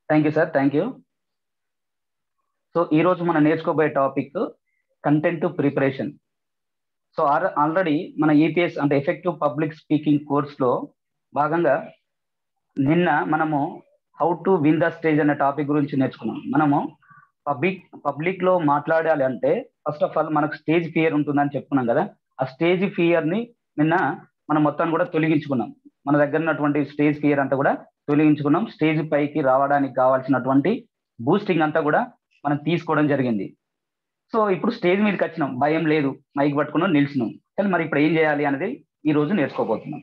Thank you sir thank you so ఈరోజు మనం నేర్చుకోబోయే topic content preparation so already మన ఈపీఎస్ అంటే ఎఫెక్టివ్ పబ్లిక్ స్పీకింగ్ కోర్స్లో భాగంగా నిన్న మనము how to win the stage అనే టాపిక్ గురించి నేర్చుకున్నాం మనము పబ్లిక్ పబ్లిక్ లో మాట్లాడాలి అంటే ఫస్ట్ ఆఫ్ ఆల్ మనకు స్టేజ్ ఫియర్ ఉంటుందని చెప్పుకున్నాం కదా ఆ స్టేజ్ ఫియర్ ని నిన్న మనం మొత్తం కూడా తొలగించుకున్నాం మన దగ్గర ఉన్నటువంటి స్టేజ్ ఫియర్ అంతా కూడా తొలగించుకున్నాం స్టేజ్ పైకి రావడానికి కావాల్సినటువంటి బూస్టింగ్ అంతా కూడా మనం తీసుకోవడం జరిగింది సో ఇప్పుడు స్టేజ్ మీదకి వచ్చినాం భయం లేదు మైక్ పట్టుకున్నాం నిలిచినాం కానీ మరి ఇప్పుడు ఏం చేయాలి అనేది ఈ రోజు నేర్చుకోబోతున్నాం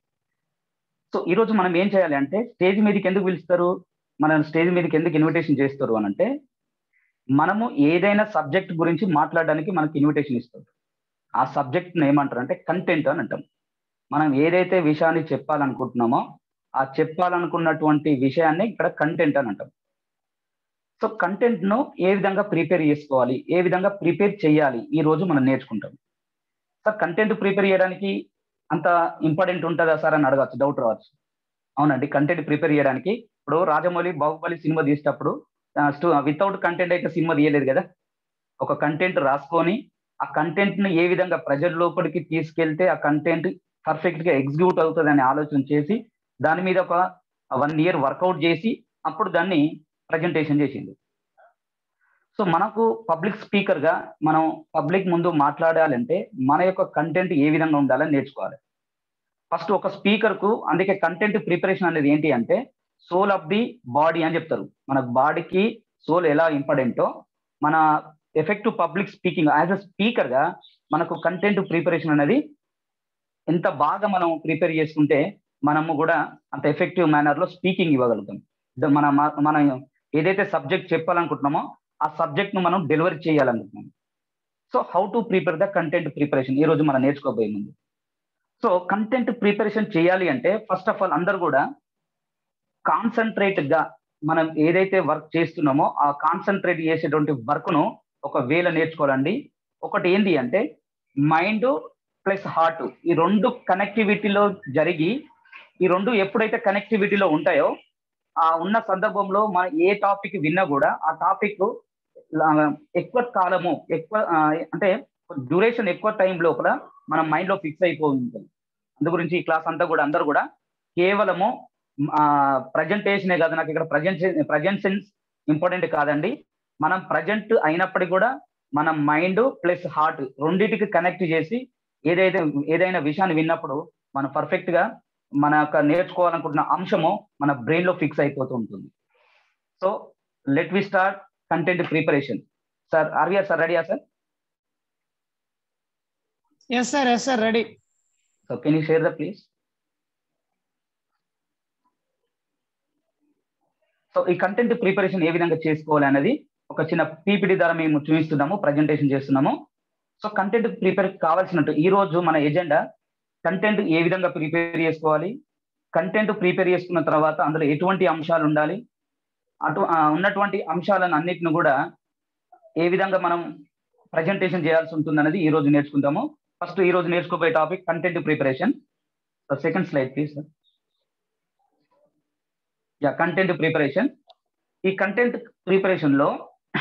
సో ఈ రోజు మనం ఏం చేయాలి అంటే స్టేజ్ మీదకి ఎందుకు పిలుస్తారు మన స్టేజ్ మీదకి ఎందుకు ఇన్విటేషన్ చేస్తారు అని అంటే మనము ఏదైనా సబ్జెక్ట్ గురించి మాట్లాడడానికి మనకి ఇన్విటేషన్ ఇస్తారు ఆ సబ్జెక్ట్ ఏమంటారు అంటే కంటెంట్ అని అంటాం మనం ఏదైతే విషయాన్ని చెప్పాలనుకుంటున్నామో ఆ చెప్పాలనుకున్నటువంటి విషయాన్ని ఇక్కడ కంటెంట్ అని అంటాం సో కంటెంట్ ను ఏ విధంగా ప్రిపేర్ చేసుకోవాలి ఏ విధంగా ప్రిపేర్ చేయాలి ఈ రోజు మనం నేర్చుకుంటాం సార్ కంటెంట్ ప్రిపేర్ చేయడానికి అంత ఇంపార్టెంట్ ఉంటుందా సార్ అని అడగచ్చు డౌట్ రావచ్చు అవునండి కంటెంట్ ప్రిపేర్ చేయడానికి ఇప్పుడు రాజమౌళి బాహుబలి సినిమా తీసేటప్పుడు వితౌట్ కంటెంట్ అయితే సినిమా తీయలేదు కదా ఒక కంటెంట్ రాసుకొని ఆ కంటెంట్ ని ఏ విధంగా ప్రజల లోపలికి తీసుకెళ్తే ఆ కంటెంట్ పర్ఫెక్ట్ గా ఎగ్జిక్యూట్ అవుతుంది అని ఆలోచన చేసి దాని మీద ఒక వన్ ఇయర్ వర్కౌట్ చేసి అప్పుడు దాన్ని ప్రజెంటేషన్ చేసింది సో మనకు పబ్లిక్ స్పీకర్ గా మనం పబ్లిక్ ముందు మాట్లాడాలంటే మన యొక్క కంటెంట్ ఏ విధంగా ఉండాలని నేర్చుకోవాలి ఫస్ట్ ఒక స్పీకర్ కు అందుకే కంటెంట్ ప్రిపరేషన్ అనేది ఏంటి అంటే సోల్ ఆఫ్ ది బాడీ అని చెప్తారు మన బాడీకి సోల్ ఎలా ఇంపార్టెంటో మన effective public speaking as a speaker గా మనకు కంటెంట్ ప్రిపరేషన్ అనేది ఎంత బాగా మనం ప్రిపేర్ చేసుకుంటే మనము కూడా అంత ఎఫెక్టివ్ మేనర్ లో స్పీకింగ్ ఇవ్వగలుగుతాం మన మన ఏదైతే సబ్జెక్ట్ చెప్పాలనుకుంటున్నామో ఆ సబ్జెక్ట్ ను మనం డెలివరీ చేయాలనుకుంటున్నాం so how to prepare the content preparation ఈ రోజు మనం నేర్చుకోబోయే ముందు సో కంటెంట్ ప్రిపరేషన్ చేయాలి అంటే ఫస్ట్ ఆఫ్ ఆల్ అందరు కూడా కాన్సన్ట్రేట్ గా మనం ఏదైతే వర్క్ చేస్తున్నామో ఆ కాన్సన్ట్రేట్ చేసేటువంటి వర్క్ ను ఒక వేల నేర్చుకోవాలండి ఒకటి ఏంటి అంటే మైండ్ ప్లస్ హార్ట్ ఈ రెండు కనెక్టివిటీలో జరిగి ఈ రెండు ఎప్పుడైతే కనెక్టివిటీలో ఉంటాయో ఆ ఉన్న సందర్భంలో మన ఏ టాపిక్ విన్నా కూడా ఆ టాపిక్ ఎక్కువ కాలము ఎక్కువ అంటే డ్యూరేషన్ ఎక్కువ టైం లోపల మన మైండ్ లో ఫిక్స్ అయిపోయి ఉంటుంది అందు గురించి ఈ క్లాస్ అంతా కూడా అందరు కూడా కేవలము ప్రజెంటేషనే కాదు నాకు ఇక్కడ ప్రజెంట్ ప్రజెన్సెన్స్ ఇంపార్టెంట్ కాదండి మనం ప్రజెంట్ అయినప్పటికీ కూడా మన మైండ్ ప్లస్ హార్ట్ రెండింటికి కనెక్ట్ చేసి ఏదైతే ఏదైనా విషయాన్ని విన్నప్పుడు మనం పర్ఫెక్ట్ గా మన యొక్క నేర్చుకోవాలనుకుంటున్న అంశము మన బ్రెయిన్ లో ఫిక్స్ అయిపోతూ ఉంటుంది so let we start content preparation sir ఆర్విఆ సార్ రెడీయా sir yes sir yes sir ready so can you share the please so ఈ కంటెంట్ ప్రిపరేషన్ ఏ విధంగా చేసుకోవాలి అనేది ఒక చిన్న పీపీటీ ద్వారా మేము చూపిస్తున్నాము ప్రజెంటేషన్ చేస్తున్నాము సో కంటెంట్ ప్రిపేర్ కావాల్సినట్టు ఈ రోజు మన ఎజెండా కంటెంట్ ఏ విధంగా ప్రిపేర్ చేసుకోవాలి కంటెంట్ ప్రిపేర్ చేసుకున్న తర్వాత అందులో ఎటువంటి అంశాలు ఉండాలి అటు ఉన్నటువంటి అంశాలను అన్నిటిని కూడా ఏ విధంగా మనం ప్రజెంటేషన్ చేయాల్సి ఉంటుంది అనేది ఈ రోజు నేర్చుకుంటాము ఫస్ట్ ఈ రోజు నేర్చుకోబోయే topic content preparation second slide please ya content preparation ఈ కంటెంట్ ప్రిపరేషన్ లో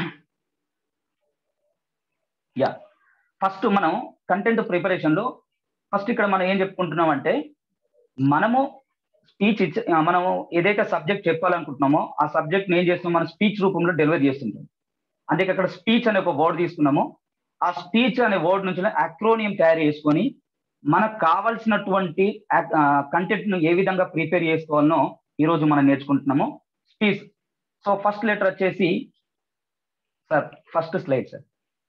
యా ఫస్ట్ మనం కంటెంట్ ప్రిపరేషన్ లో ఫస్ట్ ఇక్కడ మనం ఏం చెప్పుకుంటున్నాం అంటే మనము స్పీచ్ ఇచ్చే మనము ఏదైతే సబ్జెక్ట్ చెప్పాలనుకుంటున్నామో ఆ సబ్జెక్ట్ ఏం చేస్తున్నాం మన స్పీచ్ రూపంలో డెలివరీ చేస్తుంటాం అందుకే అక్కడ స్పీచ్ అనే ఒక వర్డ్ తీసుకున్నాము ఆ స్పీచ్ అనే వర్డ్ నుంచి అక్రోనియం తయారు చేసుకొని మనకు కావాల్సినటువంటి కంటెంట్ ను ఏ విధంగా ప్రిపేర్ చేసుకోవాలనో ఈ రోజు మనం నేర్చుకుంటున్నాము స్పీచ్ సో ఫస్ట్ లెటర్ వచ్చేసి సార్ ఫస్ట్ స్లైడ్ సార్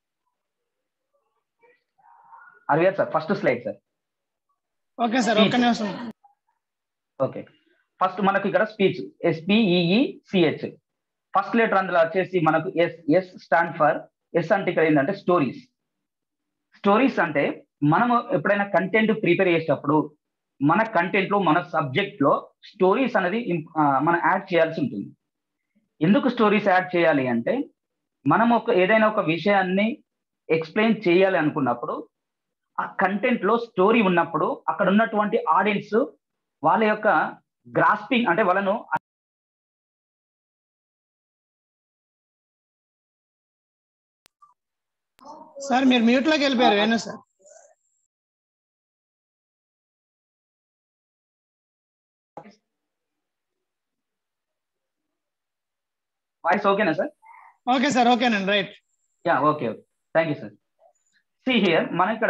అరవై sir first slide sir okay sir ఒక్క నిమిషం ఓకే ఫస్ట్ మనకి ఇక్కడ speech S P E E C H first letter అందులో వచ్చేసి మనకు S S stand for S అంటే ఇక్కడ ఏంటంటే స్టోరీస్ స్టోరీస్ అంటే మనము ఎప్పుడైనా కంటెంట్ ప్రిపేర్ చేసేటప్పుడు మన కంటెంట్ లో మన సబ్జెక్ట్ లో స్టోరీస్ అనేది మనం యాడ్ చేయాల్సి ఉంటుంది ఎందుకు స్టోరీస్ యాడ్ చేయాలి అంటే మనం ఒక ఏదైనా ఒక విషయాన్ని ఎక్స్ప్లెయిన్ చేయాలి అనుకున్నప్పుడు ఆ కంటెంట్ లో స్టోరీ ఉన్నప్పుడు అక్కడ ఉన్నటువంటి ఆడియన్స్ వాళ్ళ యొక్క గ్రాస్పింగ్ అంటే వాళ్ళను సార్ మీరు మ్యూట్ లోకి వెళ్ళిపోయారు వేణు సార్ వాయిస్ ఓకేనా సార్ ఓకే సార్ ఓకేనండి right ya okay okay thank you sir see here మన ఇక్కడ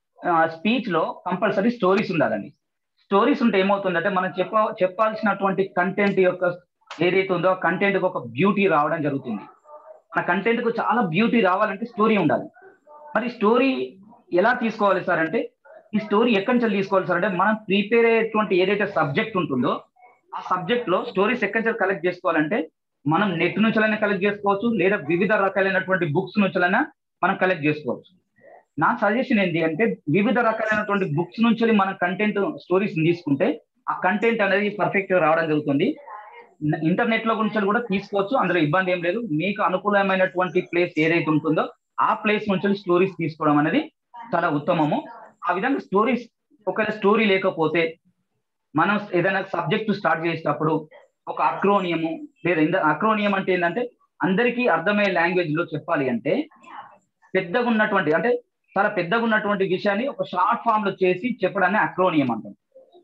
స్పీచ్ లో కంపల్సరీ స్టోరీస్ ఉండాలండి స్టోరీస్ ఉంటే ఏమవుతుందంటే మనం చెప్ప చెప్పాల్సినటువంటి కంటెంట్ యొక్క ఏదైతే ఉందో ఆ కంటెంట్ ఒక బ్యూటీ రావడం జరుగుతుంది మన కంటెంట్ కు చాలా బ్యూటీ రావాలంటే స్టోరీ ఉండాలి మరి స్టోరీ ఎలా తీసుకోవాలి సార్ అంటే ఈ స్టోరీ ఎక్కడి నుంచి తీసుకోవాలి సార్ అంటే మనం ప్రిపేర్ అయ్యేటువంటి ఏదైతే సబ్జెక్ట్ ఉంటుందో ఆ సబ్జెక్ట్ లో స్టోరీస్ ఎక్కడి నుంచి కలెక్ట్ చేసుకోవాలంటే మనం నెట్ నుంచైనా కలెక్ట్ చేసుకోవచ్చు లేదా వివిధ రకాలైనటువంటి బుక్స్ నుంచైనా మనం కలెక్ట్ చేసుకోవచ్చు నా సజెషన్ ఏంటి అంటే వివిధ రకాలైనటువంటి బుక్స్ నుంచి మన కంటెంట్ స్టోరీస్ తీసుకుంటే ఆ కంటెంట్ అనేది పర్ఫెక్ట్ రావడం జరుగుతుంది ఇంటర్నెట్ లో గురించి కూడా తీసుకోవచ్చు అందులో ఇబ్బంది ఏం లేదు మీకు అనుకూలమైనటువంటి ప్లేస్ ఏదైతే ఉంటుందో ఆ ప్లేస్ నుంచి స్టోరీస్ తీసుకోవడం అనేది చాలా ఉత్తమము ఆ విధంగా స్టోరీస్ ఒకవేళ స్టోరీ లేకపోతే మనం ఏదైనా సబ్జెక్ట్ స్టార్ట్ చేసేటప్పుడు ఒక అక్రోనియము లేదా అక్రోనియం అంటే ఏంటంటే అందరికీ అర్థమయ్యే లాంగ్వేజ్ లో చెప్పాలి అంటే పెద్దగా ఉన్నటువంటి అంటే చాలా పెద్దగా ఉన్నటువంటి విషయాన్ని ఒక షార్ట్ ఫామ్ లో చేసి చెప్పడాన్ని అక్రోనియం అంటాం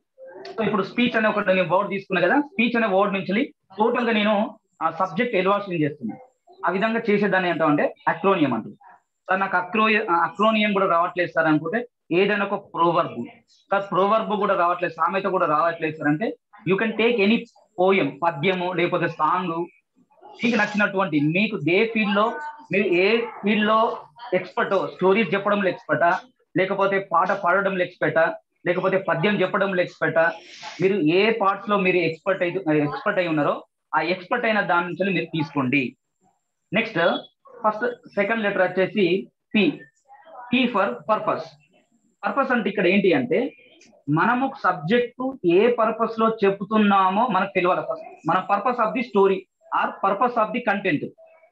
సో ఇప్పుడు స్పీచ్ అనే ఒక నేను వర్డ్ తీసుకున్నా కదా స్పీచ్ అనే వర్డ్ నుంచి టోటల్ గా నేను ఆ సబ్జెక్ట్ ఎలివాషన్ చేస్తున్నాను ఆ విధంగా చేసేదాన్ని ఏంటో అంటే అక్రోనియం అంటుంది సార్ నాకు అక్రో అక్రోనియం కూడా రావట్లేదు సార్ అనుకుంటే ఏదైనా ఒక ప్రోవర్బ్ సార్ ప్రోవర్బ్ కూడా రావట్లేదు సామెత కూడా రావట్లేదు సార్ అంటే you can take any poem పద్యము లేకపోతే సాంగ్ మీకు నచ్చినటువంటి మీకు ఏ ఫీల్డ్ లో మీరు ఏ ఫీల్డ్ లో ఎక్స్పర్ట్ స్టోరీస్ చెప్పడంలో ఎక్స్పర్టా లేకపోతే పాట పాడడంలో ఎక్స్పర్టా లేకపోతే పద్యం చెప్పడంలో ఎక్స్పర్టా మీరు ఏ పార్ట్స్ లో మీరు ఎక్స్పర్ట్ అయితే ఎక్స్పర్ట్ అయి ఉన్నారో ఆ ఎక్స్పర్ట్ అయిన దాని నుంచి మీరు తీసుకోండి నెక్స్ట్ ఫస్ట్ సెకండ్ లెటర్ వచ్చేసి P P for purpose purpose అంటే ఇక్కడ ఏంటి అంటే మనము సబ్జెక్టు ఏ పర్పస్ లో చెప్తున్నామో మనకు తెలియాలి ఫస్ట్ మన purpose of the story or purpose of the content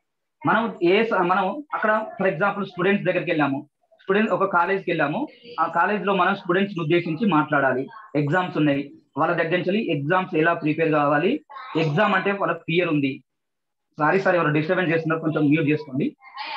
మనం ఏ మనం అక్కడ ఫర్ ఎగ్జాంపుల్ స్టూడెంట్స్ దగ్గరికి వెళ్ళాము స్టూడెంట్ ఒక కాలేజ్కి వెళ్ళాము ఆ కాలేజ్ లో మనం స్టూడెంట్స్ ఉద్దేశించి మాట్లాడాలి ఎగ్జామ్స్ ఉన్నాయి వాళ్ళ దగ్గర నుంచి ఎగ్జామ్స్ ఎలా ప్రిపేర్ కావాలి ఎగ్జామ్ అంటే వాళ్ళకి ఫియర్ ఉంది సారీ సార్ ఎవరు డిస్టర్బెన్స్ చేస్తున్నారు కొంచెం మ్యూట్ చేసుకోండి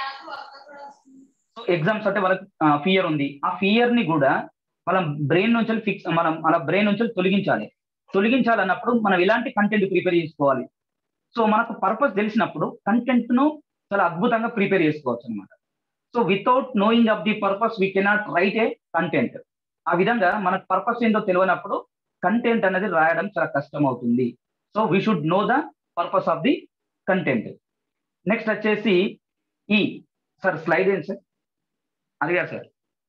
సో ఎగ్జామ్స్ అంటే వాళ్ళకి ఫియర్ ఉంది ఆ ఫియర్ ని కూడా వాళ్ళ బ్రెయిన్ నుంచి ఫిక్స్ మనం మన బ్రెయిన్ నుంచి తొలగించాలి తొలగించాలన్నప్పుడు మనం ఇలాంటి కంటెంట్ ప్రిపేర్ చేసుకోవాలి సో మనకు పర్పస్ తెలిసినప్పుడు కంటెంట్ ను చాలా అద్భుతంగా ప్రిపేర్ చేసుకోవచ్చు అనమాట so without knowing of the purpose we cannot write a content ఆ విధంగా మనకు పర్పస్ ఏంటో తెలియనప్పుడు కంటెంట్ అనేది రాయడం చాలా కష్టం అవుతుంది so we should know the purpose of the content next వచ్చేసి ఈ సార్ స్లైడ్ ఏంటి సార్ అడిగా sir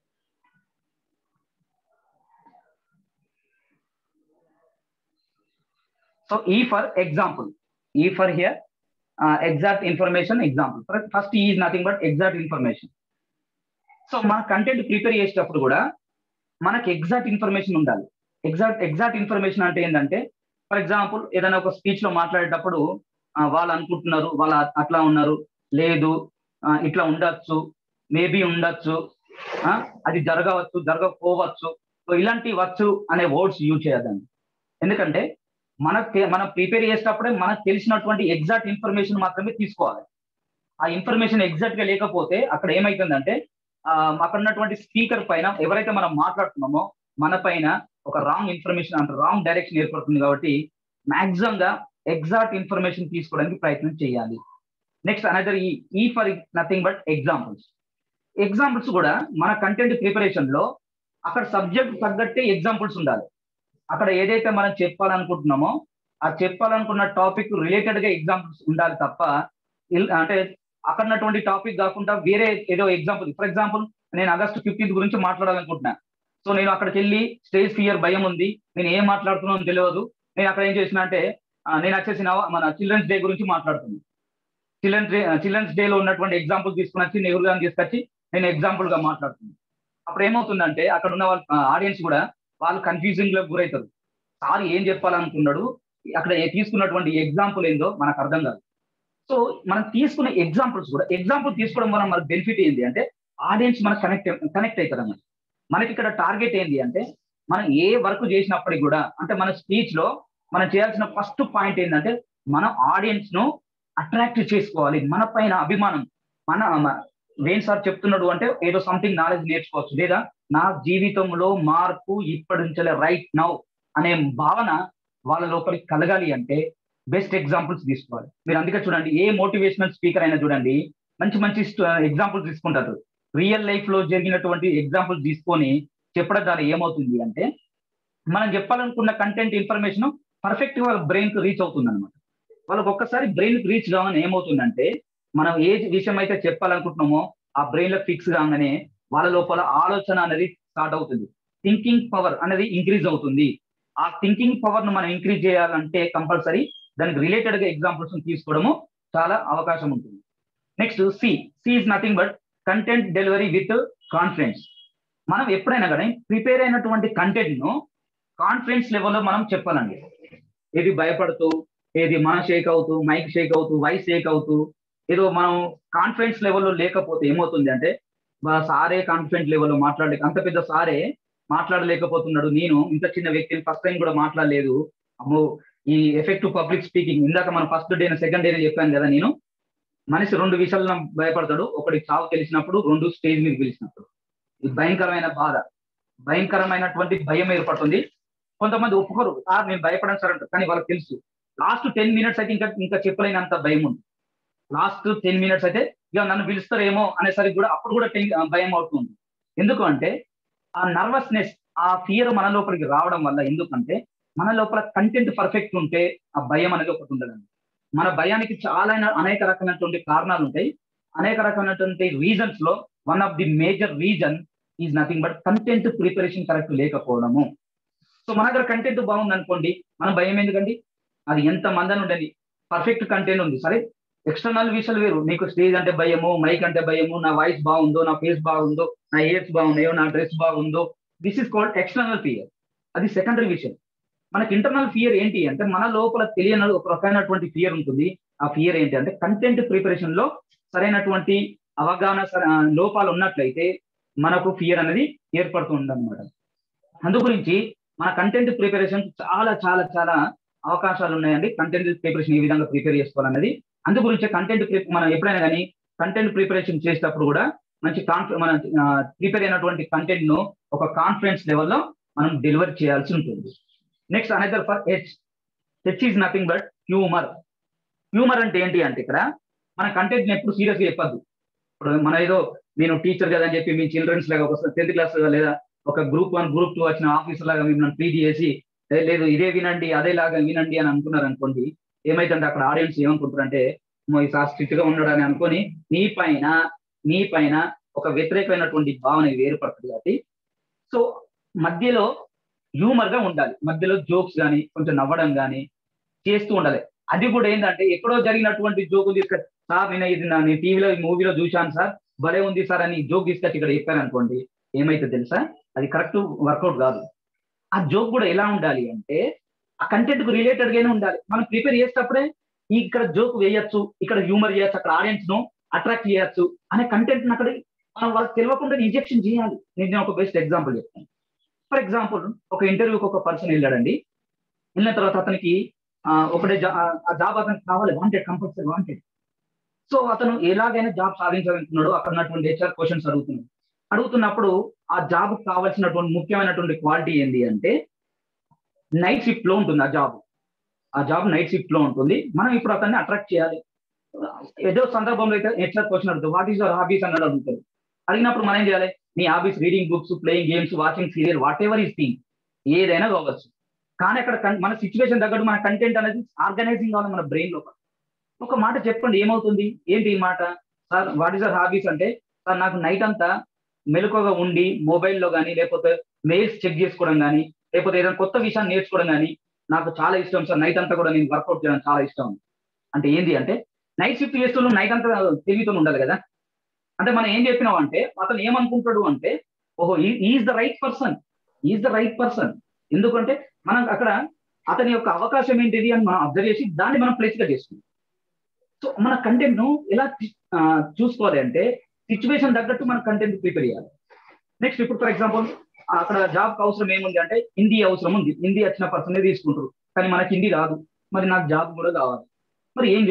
so E for example E for here exact information example first is nothing but exact information so మన content prepare చేసేటప్పుడు కూడా మనకి exact information ఉండాలి exact exact information అంటే ఏంటంటే ఫర్ ఎగ్జాంపుల్ ఏదైనా ఒక స్పీచ్ లో మాట్లాడేటప్పుడు వాళ్ళు అనుకుంటున్నారు వాళ్ళు అట్లా ఉన్నారు లేదు ఇట్లా ఉండొచ్చు మేబీ ఉండొచ్చు అది జరగవచ్చు జరగకపోవచ్చు సో ఇలాంటి వచ్చు అనే వర్డ్స్ యూజ్ చేయదండి ఎందుకంటే మనకు మనం ప్రిపేర్ చేసేటప్పుడే మనకు తెలిసినటువంటి ఎగ్జాక్ట్ ఇన్ఫర్మేషన్ మాత్రమే తీసుకోవాలి ఆ ఇన్ఫర్మేషన్ ఎగ్జాక్ట్ గా లేకపోతే అక్కడ ఏమైతుందంటే అక్కడ ఉన్నటువంటి స్పీకర్ పైన ఎవరైతే మనం మాట్లాడుతున్నామో మన పైన ఒక రాంగ్ ఇన్ఫర్మేషన్ అంటే రాంగ్ డైరెక్షన్ ఏర్పడుతుంది కాబట్టి మాక్సిమం గా ఎగ్జాక్ట్ ఇన్ఫర్మేషన్ తీసుకోవడానికి ప్రయత్నం చేయాలి next another E E for nothing but examples examples కూడా మన కంటెంట్ ప్రిపరేషన్ లో అక్కడ సబ్జెక్ట్ తగ్గట్టే ఎగ్జాంపుల్స్ ఉండాలి అక్కడ ఏదైతే మనం చెప్పాలనుకుంటున్నామో ఆ చెప్పాలనుకున్న టాపిక్ రిలేటెడ్ గా ఎగ్జాంపుల్స్ ఉండాలి తప్ప అంటే అక్కడ ఉన్నటువంటి టాపిక్ కాకుండా వేరే ఏదో ఎగ్జాంపుల్ ఫర్ ఎగ్జాంపుల్ నేను ఆగస్ట్ ఫిఫ్టీన్త్ గురించి మాట్లాడాలనుకుంటున్నా సో నేను అక్కడికి వెళ్ళి స్టేజ్ ఫియర్ భయం ఉంది నేను ఏం మాట్లాడుతున్నానో తెలియదు నేను అక్కడ ఏం చేసిన అంటే నేను వచ్చేసి మన చిల్డ్రన్స్ డే గురించి మాట్లాడుతున్నాను చిల్డ్రన్స్ డే చిల్డ్రన్స్ డే లో ఉన్నటువంటి ఎగ్జాంపుల్ తీసుకుని వచ్చి నెహ్రూ గారిని తీసుకొచ్చి నేను ఎగ్జాంపుల్ గా మాట్లాడుతున్నాను అప్పుడు ఏమవుతుందంటే అక్కడ ఉన్న వాళ్ళ ఆడియన్స్ కూడా వాళ్ళు కన్ఫ్యూజింగ్ లో గురవుతారు సార్ ఏం చెప్పాలనుకున్నాడు అక్కడ తీసుకున్నటువంటి ఎగ్జాంపుల్ ఏందో మనకు అర్థం కాదు సో మనం తీసుకున్న ఎగ్జాంపుల్స్ కూడా ఎగ్జాంపుల్ తీసుకోవడం వల్ల మనకు బెనిఫిట్ ఏంటి అంటే ఆడియన్స్ మనకు కనెక్ట్ కనెక్ట్ అవుతారు అన్నమాట మనకి ఇక్కడ టార్గెట్ ఏంటి అంటే మనం ఏ వర్క్ చేసినప్పటికి కూడా అంటే మన స్పీచ్ లో మనం చేయాల్సిన ఫస్ట్ పాయింట్ ఏంటంటే మన ఆడియన్స్ ను అట్రాక్ట్ చేసుకోవాలి మన పైన అభిమానం మన వేణ్ సార్ చెప్తున్నాడు అంటే ఏదో సంథింగ్ నాలెడ్జ్ నేర్చుకోవచ్చు లేదా నా జీవితంలో మార్పు ఇప్పటి నుంచే రైట్ నౌ అనే భావన వాళ్ళ లోపలికి కలగాలి అంటే బెస్ట్ ఎగ్జాంపుల్స్ తీసుకోవాలి మీరు అందుకే చూడండి ఏ మోటివేషనల్ స్పీకర్ అయినా చూడండి మంచి మంచి ఎగ్జాంపుల్స్ తీసుకుంటారు రియల్ లైఫ్ లో జరిగినటువంటి ఎగ్జాంపుల్స్ తీసుకొని చెప్పడం ద్వారా ఏమవుతుంది అంటే మనం చెప్పాలనుకున్న కంటెంట్ ఇన్ఫర్మేషన్ పర్ఫెక్ట్ గా బ్రెయిన్ కు రీచ్ అవుతుంది అనమాట వాళ్ళకి ఒక్కసారి బ్రెయిన్ కి రీచ్ కాగానే ఏమవుతుందంటే మనం ఏ విషయం అయితే చెప్పాలనుకుంటున్నామో ఆ బ్రెయిన్ లో ఫిక్స్ కాగానే వాళ్ళ లోపల ఆలోచన అనేది స్టార్ట్ అవుతుంది థింకింగ్ పవర్ అనేది ఇంక్రీజ్ అవుతుంది ఆ థింకింగ్ పవర్ ను మనం ఇంక్రీజ్ చేయాలంటే కంపల్సరీ దానికి రిలేటెడ్ గా ఎగ్జాంపుల్స్ తీసుకోవడము చాలా అవకాశం ఉంటుంది next C C is nothing but content delivery with confidence మనం ఎప్పుడైనా కానీ ప్రిపేర్ అయినటువంటి కంటెంట్ ను కాన్ఫిడెన్స్ లెవెల్లో మనం చెప్పాలండి ఏది భయపడుతూ ఏది మన షేక్ అవుతూ మైక్ షేక్ అవుతూ వాయిస్ షేక్ అవుతూ ఏదో మనం కాన్ఫిడెన్స్ లెవెల్లో లేకపోతే ఏమవుతుంది అంటే మా సారే కాన్ఫిడెంట్ లెవెల్లో మాట్లాడలేక అంత పెద్ద సారే మాట్లాడలేకపోతున్నాడు నేను ఇంత చిన్న వ్యక్తిని ఫస్ట్ టైం కూడా మాట్లాడలేదు అమ్మో ఈ ఎఫెక్టివ్ పబ్లిక్ స్పీకింగ్ ఇందాక మనం ఫస్ట్ డే సెకండ్ డే చెప్పాను కదా నేను మనిషి రెండు విషయాల్లో భయపడతాడు ఒకటి చావు తెలిసినప్పుడు రెండు స్టేజ్ మీద పిలిచినప్పుడు ఇది భయంకరమైన బాధ భయంకరమైనటువంటి భయం ఏర్పడుతుంది కొంతమంది ఒప్పుకోరు సార్ నేను భయపడను సార్ అంటారు కానీ వాళ్ళకి తెలుసు లాస్ట్ టెన్ మినిట్స్ అయితే ఇంకా ఇంకా చెప్పలేనంత భయం ఉంది లాస్ట్ టెన్ మినిట్స్ అయితే ఇక నన్ను పిలుస్తారేమో అనేసరికి కూడా అప్పుడు కూడా భయం అవుతుంది ఎందుకు అంటే ఆ నర్వస్నెస్ ఆ ఫియర్ మన లోపలికి రావడం వల్ల ఎందుకంటే మన లోపల కంటెంట్ పర్ఫెక్ట్ ఉంటే ఆ భయం అనేది ఒకటి ఉండదండి మన భయానికి చాలా అనేక రకమైనటువంటి కారణాలు ఉంటాయి అనేక రకమైనటువంటి రీజన్స్ లో one of the major reason is nothing but content preparation correct లేకపోవడము సో మన దగ్గర కంటెంట్ బాగుంది అనుకోండి మన భయం ఎందుకండి అది ఎంత మందని ఉండని పర్ఫెక్ట్ కంటెంట్ ఉంది సరే ఎక్స్టర్నల్ విషయాలు వేరు నీకు స్టేజ్ అంటే భయము మైక్ అంటే భయము నా వాయిస్ బాగుందో నా ఫేస్ బాగుందో నా ఇయర్స్ బాగున్నాయో నా డ్రెస్ బాగుందో this is called external fear అది సెకండరీ విషయం మనకి ఇంటర్నల్ ఫియర్ ఏంటి అంటే మన లోపల తెలియని ఒక రకమైనటువంటి ఫియర్ ఉంటుంది ఆ ఫియర్ ఏంటి అంటే కంటెంట్ ప్రిపరేషన్ లో సరైనటువంటి అవగాహన లోపాలు ఉన్నట్లయితే మనకు ఫియర్ అనేది ఏర్పడుతుంది అనమాట అందు గురించి మన కంటెంట్ ప్రిపరేషన్ చాలా చాలా చాలా అవకాశాలు ఉన్నాయండి కంటెంట్ ప్రిపరేషన్ ఏ విధంగా ప్రిపేర్ చేసుకోవాలన్నది అందు గురించి కంటెంట్ మనం ఎప్పుడైనా కానీ కంటెంట్ ప్రిపరేషన్ చేసేటప్పుడు కూడా మంచి కాన్ఫి మన ప్రిపేర్ అయినటువంటి కంటెంట్ ను ఒక కాన్ఫిడెన్స్ లెవెల్లో మనం డెలివర్ చేయాల్సి ఉంటుంది next another for H H is nothing but humour humour అంటే ఏంటి అంటే ఇక్కడ మన కంటెంట్ ఎప్పుడు సీరియస్గా చెప్పద్దు ఇప్పుడు మన ఏదో నేను టీచర్ కదా అని చెప్పి మీ చిల్డ్రన్స్ లాగా ఒక టెన్త్ క్లాస్ లేదా ఒక గ్రూప్ వన్ గ్రూప్ టూ వచ్చిన ఆఫీసర్ లాగా మిమ్మల్ని ట్రీట్ చేసి లేదు ఇదే వినండి అదే లాగా వినండి అని అనుకున్నారు అనుకోండి ఏమైతుందంటే అక్కడ ఆడియన్స్ ఏమనుకుంటారు అంటే సార్ స్ట్రిక్ట్ గా ఉన్నాడు అని అనుకొని నీ పైన నీ పైన ఒక వ్యతిరేకమైనటువంటి భావన ఏర్పడుతుంది కాబట్టి సో మధ్యలో హ్యూమర్ గా ఉండాలి మధ్యలో జోక్స్ కానీ కొంచెం నవ్వడం కానీ చేస్తూ ఉండాలి అది కూడా ఏంటంటే ఎక్కడో జరిగినటువంటి జోకు తీసుకొచ్చి సార్ నేను ఇది నేను టీవీలో మూవీలో చూశాను సార్ భలే ఉంది సార్ అని జోక్ తీసుకొచ్చి ఇక్కడ చెప్పాను అనుకోండి ఏమైతే తెలుసా అది కరెక్ట్ వర్కౌట్ కాదు ఆ జోక్ కూడా ఎలా ఉండాలి అంటే ఆ కంటెంట్ కు రిలేటెడ్ గానే ఉండాలి మనం ప్రిపేర్ చేసేటప్పుడే ఇక్కడ జోక్ వేయచ్చు ఇక్కడ హ్యూమర్ చేయొచ్చు అక్కడ ఆడియన్స్ ను అట్రాక్ట్ చేయొచ్చు అనే కంటెంట్ అక్కడ మనం వాళ్ళకి తెలియకుండా ఇంజెక్షన్ చేయాలి నేను ఒక బెస్ట్ ఎగ్జాంపుల్ చెప్తాను ఫర్ ఎగ్జాంపుల్ ఒక ఇంటర్వ్యూకి ఒక పర్సన్ వెళ్ళాడండి వెళ్ళిన తర్వాత అతనికి ఒకటే ఆ జాబ్ అతనికి కావాలి వాంటెడ్ కంపల్సరీ వాంటెడ్ సో అతను ఎలాగైనా జాబ్ సాధించాలనుకున్నాడు అక్కడ ఉన్నటువంటి హెచ్ఆర్ క్వశ్చన్స్ అడుగుతున్నాడు అడుగుతున్నప్పుడు ఆ జాబ్ కావాల్సినటువంటి ముఖ్యమైనటువంటి క్వాలిటీ ఏంటి అంటే నైట్ షిఫ్ట్ లో ఉంటుంది ఆ జాబ్ ఆ జాబ్ నైట్ షిఫ్ట్ లో ఉంటుంది మనం ఇప్పుడు అతన్ని అట్రాక్ట్ చేయాలి ఏదో సందర్భంలో అయితే హెచ్ఆర్ క్వశ్చన్ అడుగుతుంది వాట్ ఈస్ యువర్ హాబీస్ అన్నాడు అడుగుతారు అడిగినప్పుడు మనం ఏం చేయాలి నీ hobbies reading books playing games watching serial whatever is thing ఏదైనా కావచ్చు కానీ అక్కడ మన సిచ్యువేషన్ తగ్గట్టు మన కంటెంట్ అనేది ఆర్గనైజింగ్ కావాలి మన బ్రెయిన్ లోపల ఒక మాట చెప్పండి ఏమవుతుంది ఏంటి ఈ మాట sir what is our hobbies అంటే సార్ నాకు నైట్ అంతా మెలకుగా ఉండి మొబైల్లో కానీ లేకపోతే మెయిల్స్ చెక్ చేసుకోవడం కానీ లేకపోతే ఏదైనా కొత్త విషయాన్ని నేర్చుకోవడం కానీ నాకు చాలా ఇష్టం సార్ నైట్ అంతా కూడా నేను వర్కౌట్ చేయడం చాలా ఇష్టం అంటే ఏంటి అంటే నైట్ షిఫ్ట్ చేస్తున్న నైట్ అంతా తెలివితో ఉండాలి కదా అంటే మనం ఏం చెప్పినాం అంటే అతను ఏమనుకుంటాడు అంటే ఓహో is the right person is the right person ఎందుకంటే మనం అక్కడ అతని యొక్క అవకాశం ఏంటిది అని మనం అబ్జర్వ్ చేసి దాన్ని మనం ప్లేస్ గా చేసుకుంటాం సో మన కంటెంట్ ను ఎలా చూసుకోవాలి అంటే సిచ్యువేషన్ తగ్గట్టు మన కంటెంట్ ప్రిపేర్ చేయాలి నెక్స్ట్ ఇప్పుడు ఫర్ ఎగ్జాంపుల్ అక్కడ జాబ్ అవసరం ఏముంది అంటే హిందీ అవసరం ఉంది హిందీ వచ్చిన పర్సనే తీసుకుంటారు కానీ మనకి హిందీ రాదు మరి నాకు జాబ్ కూడా కావాలి మరి ఏం చేయాలి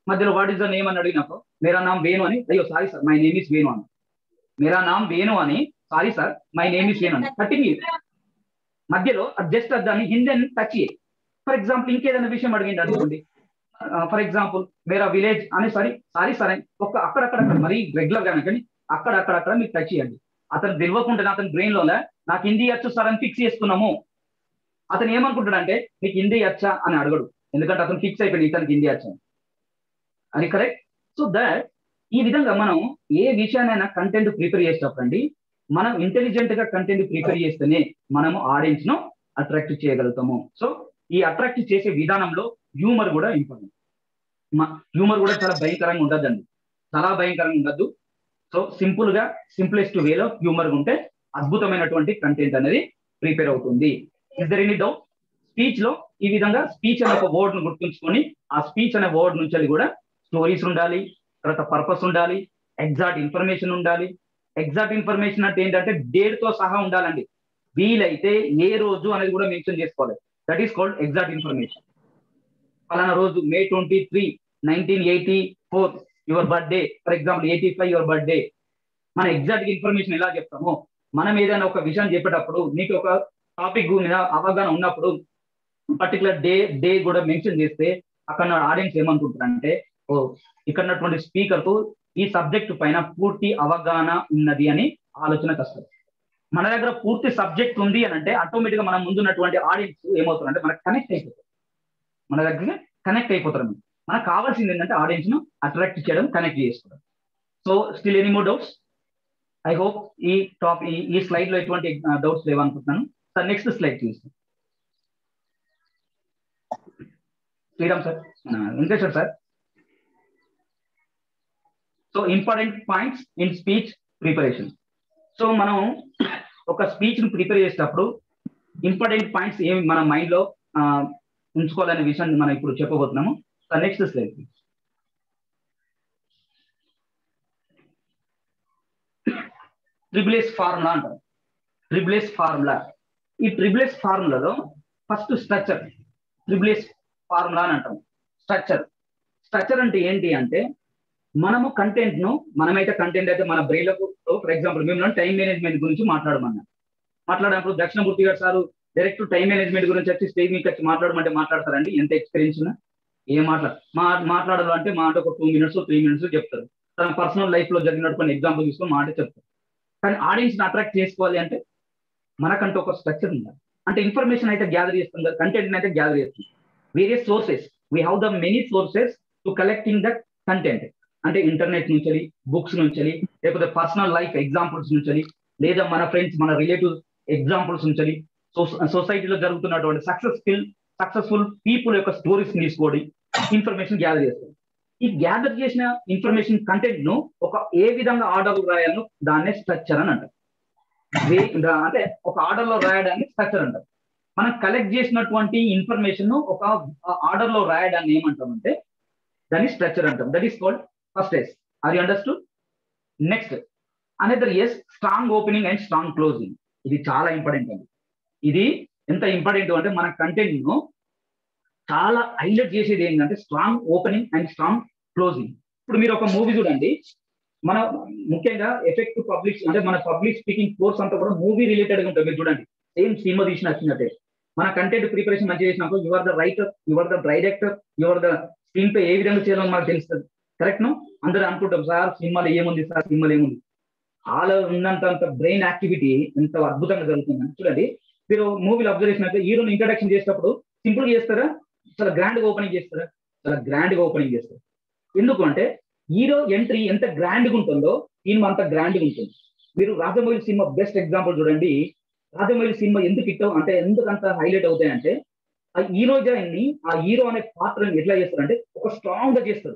మధ్యలో వాట్ ఇస్ ద నేమ్ అని అడిగినప్పుడు మేరా నామ్ వేణు అని అయ్యో sorry sir my name is Venu అని మేరా నామ్ వేణు అని sorry sir my name is Venu అని కట్టింగ్ మధ్యలో జస్ట్ దాన్ని హిందీ అని టచ్ చేయి ఫర్ ఎగ్జాంపుల్ ఇంకేదైనా విషయం అడిగింది అనుకోండి ఫర్ ఎగ్జాంపుల్ మేరా విలేజ్ అని సారీ సారీ సార్ అని ఒక అక్కడక్కడ మరీ రెగ్యులర్ గా కానీ అక్కడ అక్కడక్కడ మీరు టచ్ చేయండి అతను తెలియకుండా అతని బ్రెయిన్ లో నాకు హిందీ వచ్చు సార్ అని ఫిక్స్ చేసుకున్నాము అతను ఏమనుకుంటాడంటే నీకు హిందీ వచ్చా అని అడగడు ఎందుకంటే అతను ఫిక్స్ అయిపోయింది ఇతనికి హిందీ వచ్చా అది కరెక్ట్ సో దట్ ఈ విధంగా మనం ఏ విషయానైనా కంటెంట్ ప్రిపేర్ చేసేటప్పుడు అండి మనం ఇంటెలిజెంట్ గా కంటెంట్ ప్రిపేర్ చేస్తేనే మనము ఆడియన్స్ ను అట్రాక్ట్ చేయగలుగుతాము సో ఈ అట్రాక్ట్ చేసే విధానంలో హ్యూమర్ కూడా ఇంపార్టెంట్ హ్యూమర్ కూడా చాలా భయంకరంగా ఉండదండి చాలా భయంకరంగా ఉండద్దు సో సింపుల్ గా సింప్లెస్ట్ వేలో హ్యూమర్ ఉంటే అద్భుతమైనటువంటి కంటెంట్ అనేది ప్రిపేర్ అవుతుంది is there any doubt speech లో ఈ విధంగా స్పీచ్ అనే ఒక వర్డ్ ను గుర్తుంచుకొని ఆ స్పీచ్ అనే వర్డ్ నుంచి కూడా స్టోరీస్ ఉండాలి తర్వాత పర్పస్ ఉండాలి ఎగ్జాక్ట్ ఇన్ఫర్మేషన్ ఉండాలి ఎగ్జాక్ట్ ఇన్ఫర్మేషన్ అంటే ఏంటంటే డేట్ తో సహా ఉండాలండి వీలైతే ఏ రోజు అనేది కూడా మెన్షన్ చేసుకోవాలి that is called exact information ఫలానా రోజు May twenty three nineteen eighty four your birthday for example eighty five your birthday మన ఎగ్జాక్ట్ ఇన్ఫర్మేషన్ ఎలా చెప్తామో మనం ఏదైనా ఒక విషయం చెప్పేటప్పుడు నీకు ఒక టాపిక్ మీద అవగాహన ఉన్నప్పుడు పర్టికులర్ డే డే కూడా మెన్షన్ చేస్తే అక్కడ ఆడియన్స్ ఏమనుకుంటారంటే ఓ ఇక్కడ ఉన్నటువంటి స్పీకర్ కు ఈ సబ్జెక్ట్ పైన పూర్తి అవగాహన ఉన్నది అని ఆలోచన కష్టం మన దగ్గర పూర్తి సబ్జెక్ట్ ఉంది అని అంటే ఆటోమేటిక్ గా మన ముందున్నటువంటి ఆడియన్స్ ఏమవుతారంటే మనకు కనెక్ట్ అయిపోతారు మన దగ్గర కనెక్ట్ అయిపోతారు మనకు కావాల్సింది ఏంటంటే ఆడియన్స్ ను అట్రాక్ట్ చేయడం కనెక్ట్ చేసుకోవడం so still any more doubts I hope ఈ టాప్ ఈ స్లైడ్ లో ఎటువంటి డౌట్స్ లేవనుకుంటున్నాను సార్ నెక్స్ట్ స్లైడ్ చూస్తాం Sriram sir Venkateshwar sir so important points in speech preparation so మనం ఒక స్పీచ్ ను ప్రిపేర్ చేసేటప్పుడు ఇంపార్టెంట్ పాయింట్స్ ఏమి మన మైండ్ లో ఉంచుకోవాలనే విషయాన్ని మనం ఇప్పుడు చెప్పబోతున్నాము సార్ నెక్స్ట్ స్లైడ్ ట్రిబులేస్ ఫార్ములా అంటారు ట్రిబులేస్ ఫార్ములా ఈ ట్రిబులేస్ ఫార్ములాలో ఫస్ట్ స్ట్రక్చర్ ట్రిబులేస్ ఫార్ములా అని అంటాం స్ట్రక్చర్ స్ట్రక్చర్ అంటే ఏంటి అంటే మనము కంటెంట్ ను మనమైతే కంటెంట్ అయితే మన బ్రెయిన్ లో ఫర్ ఎగ్జాంపుల్ మేము టైం మేనేజ్మెంట్ గురించి మాట్లాడమన్నా మాట్లాడినప్పుడు దక్షిణమూర్తి గారు సార్ డైరెక్ట్ టైం మేనేజ్మెంట్ గురించి వచ్చి స్టేజ్ మీకు వచ్చి మాట్లాడమంటే మాట్లాడతారండి ఎంత ఎక్స్పీరియన్స్ ఉన్నా ఏం మాట్లాడ మా మాట్లాడాలి అంటే మా అంటే ఒక టూ మినిట్స్ త్రీ మినిట్స్ చెప్తారు తన పర్సనల్ లైఫ్ లో జరిగినటువంటి ఎగ్జాంపుల్ తీసుకొని మాట చెప్తారు కానీ ఆడియన్స్ ని అట్రాక్ట్ చేసుకోవాలి అంటే మనకంటూ ఒక స్ట్రక్చర్ ఉండాలి అంటే ఇన్ఫర్మేషన్ అయితే గ్యాదర్ చేస్తుంది కంటెంట్ అయితే గ్యాదర్ చేస్తుంది various sources we have the many sources to collecting the content అంటే ఇంటర్నెట్ నుంచి బుక్స్ నుంచి లేకపోతే పర్సనల్ లైఫ్ ఎగ్జాంపుల్స్ నుంచి లేదా మన ఫ్రెండ్స్ మన రిలేటివ్ ఎగ్జాంపుల్స్ నుంచి సొసైటీలో జరుగుతున్నటువంటి సక్సెస్ఫుల్ సక్సెస్ఫుల్ పీపుల్ యొక్క స్టోరీస్ తీసుకోండి ఇన్ఫర్మేషన్ గ్యాదర్ చేస్తుంది ఈ గ్యాదర్ చేసిన ఇన్ఫర్మేషన్ కంటెంట్ ను ఒక ఏ విధంగా ఆర్డర్ రాయాలో దాన్నే స్ట్రక్చర్ అని అంటారు అంటే ఒక ఆర్డర్ లో రాయడాన్ని స్ట్రక్చర్ అంటారు మనం కలెక్ట్ చేసినటువంటి ఇన్ఫర్మేషన్ ఒక ఆర్డర్ లో రాయడాన్ని ఏమంటామంటే దాన్ని స్ట్రక్చర్ అంటాం that is called first S are you understood next another S strong opening and strong closing ఇది చాలా ఇంపార్టెంట్ అండి ఇది ఎంత ఇంపార్టెంట్ అంటే మన కంటెంట్ ను చాలా హైలైట్ చేసేది ఏంటంటే strong opening and strong closing ఇప్పుడు మీరు ఒక మూవీ చూడండి మన ముఖ్యంగా ఎఫెక్ట్ పబ్లిక్ అంటే మన పబ్లిక్ స్పీకింగ్ కోర్స్ అంతా కూడా మూవీ రిలేటెడ్ గా ఉంటుంది మీరు చూడండి సేమ్ సినిమా తీసిన వచ్చినట్టే మన కంటెంట్ ప్రిపరేషన్ మంచిగా చేసినప్పుడు your the writer your the director your the screenplay ఏ విధంగా చేయాలని మనకు తెలుస్తుంది కరెక్ట్ ను అందరూ అనుకుంటాం సార్ సినిమాలో ఏముంది సార్ సినిమాలో ఏముంది ఆలో ఉన్నంత బ్రెయిన్ యాక్టివిటీ ఎంత అద్భుతంగా జరుగుతుంది చూడండి మీరు మూవీలో అబ్జర్వ్ చేసినట్టు హీరోని ఇంట్రడక్షన్ చేసేటప్పుడు సింపుల్ గా చేస్తారా చాలా గ్రాండ్ గా ఓపెనింగ్ చేస్తారా చాలా గ్రాండ్ గా ఓపెనింగ్ చేస్తారు ఎందుకు అంటే హీరో ఎంట్రీ ఎంత గ్రాండ్ గా ఉంటుందో సినిమా అంత గ్రాండ్ గా ఉంటుంది మీరు రాజమౌళి సినిమా బెస్ట్ ఎగ్జాంపుల్ చూడండి రాజమౌళి సినిమా ఎందుకు హిట్ అంటే ఎందుకు అంత హైలైట్ అవుతాయంటే ఆ హీరోజాన్ని ఆ హీరో అనే పాత్రని ఎట్లా చేస్తారంటే ఒక స్ట్రాంగ్ గా చేస్తారు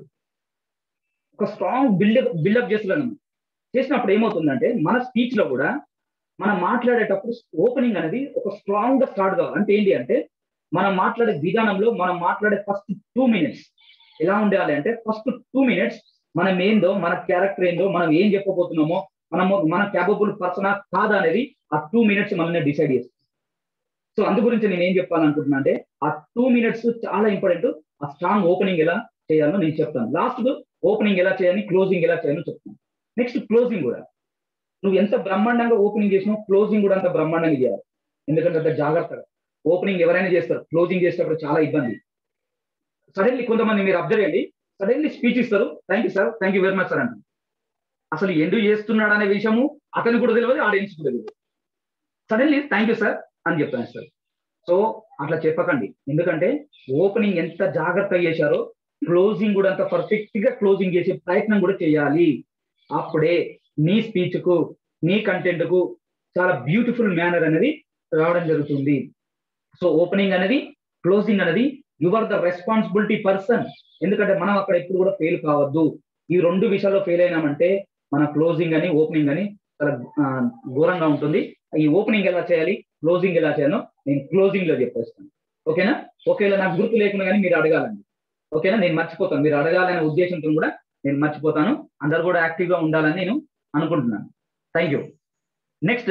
ఒక స్ట్రాంగ్ బిల్డప్ బిల్డప్ చేస్తారు చేసినప్పుడు ఏమవుతుందంటే మన స్పీచ్ లో కూడా మనం మాట్లాడేటప్పుడు ఓపెనింగ్ అనేది ఒక స్ట్రాంగ్ గా స్టార్ట్ కావాలి అంటే ఏంటి అంటే మనం మాట్లాడే విధానంలో మనం మాట్లాడే ఫస్ట్ టూ మినిట్స్ ఎలా ఉండాలి అంటే ఫస్ట్ టూ మినిట్స్ మనం ఏందో మన క్యారెక్టర్ ఏందో మనం ఏం చెప్పబోతున్నామో మనము మన క్యాపబుల్ పర్సనా కాదా అనేది ఆ టూ మినిట్స్ మనల్ని డిసైడ్ చేస్తుంది సో అందు గురించి నేను ఏం చెప్పాలనుకుంటున్నా అంటే ఆ టూ మినిట్స్ చాలా ఇంపార్టెంట్ ఆ స్ట్రాంగ్ ఓపెనింగ్ ఎలా చేయాలో నేను చెప్తాను లాస్ట్ ఓపెనింగ్ ఎలా చేయాలి క్లోజింగ్ ఎలా చేయాలో చెప్తాను నెక్స్ట్ క్లోజింగ్ కూడా నువ్వు ఎంత బ్రహ్మాండంగా ఓపెనింగ్ చేసినావు క్లోజింగ్ కూడా అంత బ్రహ్మాండంగా చేయాలి ఎందుకంటే అంత జాగ్రత్తగా ఓపెనింగ్ ఎవరైనా చేస్తారు క్లోజింగ్ చేసేటప్పుడు చాలా ఇబ్బంది సడన్లీ కొంతమంది మీరు అబ్జర్వ్ చేయండి సడన్లీ స్పీచ్ ఇస్తారు thank you sir thank you very much sir అంటారు అసలు ఎందుకు చేస్తున్నాడు అనే విషయము అతనికి కూడా తెలియదు ఆడియన్స్ కూడా తెలియదు సడన్లీ థ్యాంక్ యూ సార్ అని చెప్తాను సార్ సో అట్లా చెప్పకండి ఎందుకంటే ఓపెనింగ్ ఎంత జాగ్రత్తగా చేశారో క్లోజింగ్ కూడా అంత పర్ఫెక్ట్ గా క్లోజింగ్ చేసే ప్రయత్నం కూడా చేయాలి అప్పుడే నీ స్పీచ్ కు నీ కంటెంట్ కు చాలా బ్యూటిఫుల్ మేనర్ అనేది రావడం జరుగుతుంది సో ఓపెనింగ్ అనేది క్లోజింగ్ అనేది you are the responsibility person ఎందుకంటే మనం అక్కడ ఎప్పుడు కూడా ఫెయిల్ కావద్దు ఈ రెండు విషయాల్లో ఫెయిల్ అయినామంటే మన క్లోజింగ్ అని ఓపెనింగ్ అని చాలా ఘోరంగా ఉంటుంది ఈ ఓపెనింగ్ ఎలా చేయాలి క్లోజింగ్ ఎలా చేయాలో నేను క్లోజింగ్ లో చెప్పేస్తాను ఓకేనా ఒకవేళ నాకు గుర్తు లేకుండా కానీ మీరు అడగాలండి ఓకేనా నేను మర్చిపోతాను మీరు అడగాలనే ఉద్దేశంతో కూడా నేను మర్చిపోతాను అందరు కూడా యాక్టివ్ గా ఉండాలని నేను అనుకుంటున్నాను thank you next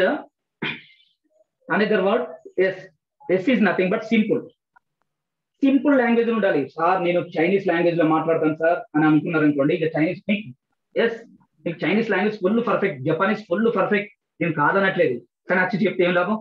another word S S is nothing but simple simple language ఉండాలి సార్ నేను చైనీస్ లాంగ్వేజ్ లో మాట్లాడతాను సార్ అని అనుకున్నారు అనుకోండి ఇక చైనీస్ ఎస్ మీకు Chinese language full perfect Japanese full perfect నేను కాదనట్లేదు కానీ వచ్చి చెప్తే ఏం లాభం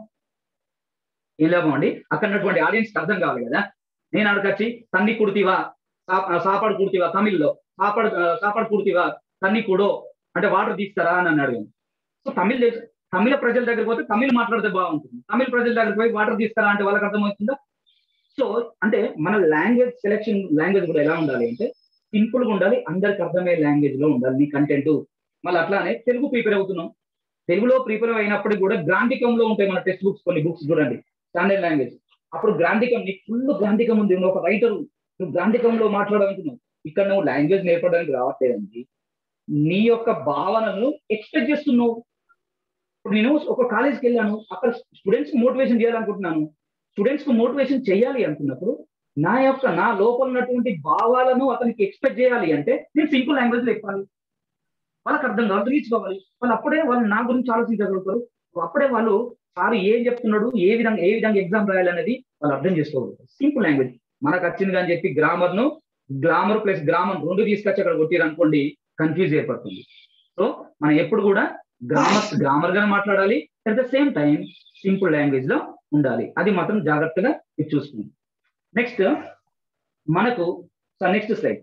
ఏం లాభం అండి అక్కడ ఉన్నటువంటి ఆడియన్స్ అర్థం కావాలి కదా నేను అడగచ్చి తన్ని కుడితివా సాపాడు కుడితివా తమిళ్లో సాపాడు సాపాడు కుడితివా తన్ని కుడో అంటే వాటర్ తీస్తారా అని నన్ను అడిగాను సో తమిళ్ తమిళ ప్రజల దగ్గర పోతే తమిళ్ మాట్లాడితే బాగుంటుంది తమిళ ప్రజల దగ్గర పోయి వాటర్ తీస్తారా అంటే వాళ్ళకి అర్థమవుతుందా సో అంటే మన లాంగ్వేజ్ సెలెక్షన్ లాంగ్వేజ్ కూడా ఎలా ఉండాలి అంటే సింపుల్ గా ఉండాలి అందరికి అర్థమయ్యే లాంగ్వేజ్ లో ఉండాలి నీ కంటెంట్ మళ్ళీ అట్లానే తెలుగు ప్రిపేర్ అవుతున్నాం తెలుగులో ప్రిపేర్ అయినప్పటికీ కూడా గ్రాంధికంలో ఉంటాయి మన టెక్స్ట్ బుక్స్ కొన్ని బుక్స్ చూడండి స్టాండర్డ్ లాంగ్వేజ్ అప్పుడు గ్రాంధికం నీకు ఫుల్ గ్రాంధికం ఉంది నువ్వు ఒక రైటర్ నువ్వు గ్రాంధికంలో మాట్లాడాలనుకున్నావు ఇక్కడ నువ్వు లాంగ్వేజ్ నేర్పడానికి రావట్లేదండి నీ యొక్క భావనను ఎక్స్పెక్ట్ చేస్తున్నావు ఇప్పుడు నేను ఒక కాలేజ్కి వెళ్ళాను అక్కడ స్టూడెంట్స్ మోటివేషన్ చేయాలనుకుంటున్నాను స్టూడెంట్స్ కు మోటివేషన్ చేయాలి అనుకున్నప్పుడు నా యొక్క నా లోపల ఉన్నటువంటి భావాలను అతనికి ఎక్స్పెక్ట్ చేయాలి అంటే నేను సింపుల్ లాంగ్వేజ్ లో చెప్పాలి వాళ్ళకి అర్థం కావాలి రీచ్ కావాలి వాళ్ళు అప్పుడే వాళ్ళు నా గురించి ఆలోచించగలుగుతారు అప్పుడే వాళ్ళు సార్ ఏం చెప్తున్నాడు ఏ విధంగా ఏ విధంగా ఎగ్జామ్ రాయాలనేది వాళ్ళు అర్థం చేసుకోగలుగుతారు సింపుల్ లాంగ్వేజ్ మనకు వచ్చింది అని చెప్పి గ్రామర్ ను గ్లామర్ ప్లస్ గ్రామర్ రెండు తీసుకొచ్చి అక్కడ కొట్టిరు అనుకోండి కన్ఫ్యూజ్ ఏర్పడుతుంది సో మనం ఎప్పుడు కూడా గ్రామర్ గ్రామర్ గా మాట్లాడాలి at the same time simple language లో ఉండాలి అది మాత్రం జాగ్రత్తగా ఇది చూసుకుంది నెక్స్ట్ మనకు next slide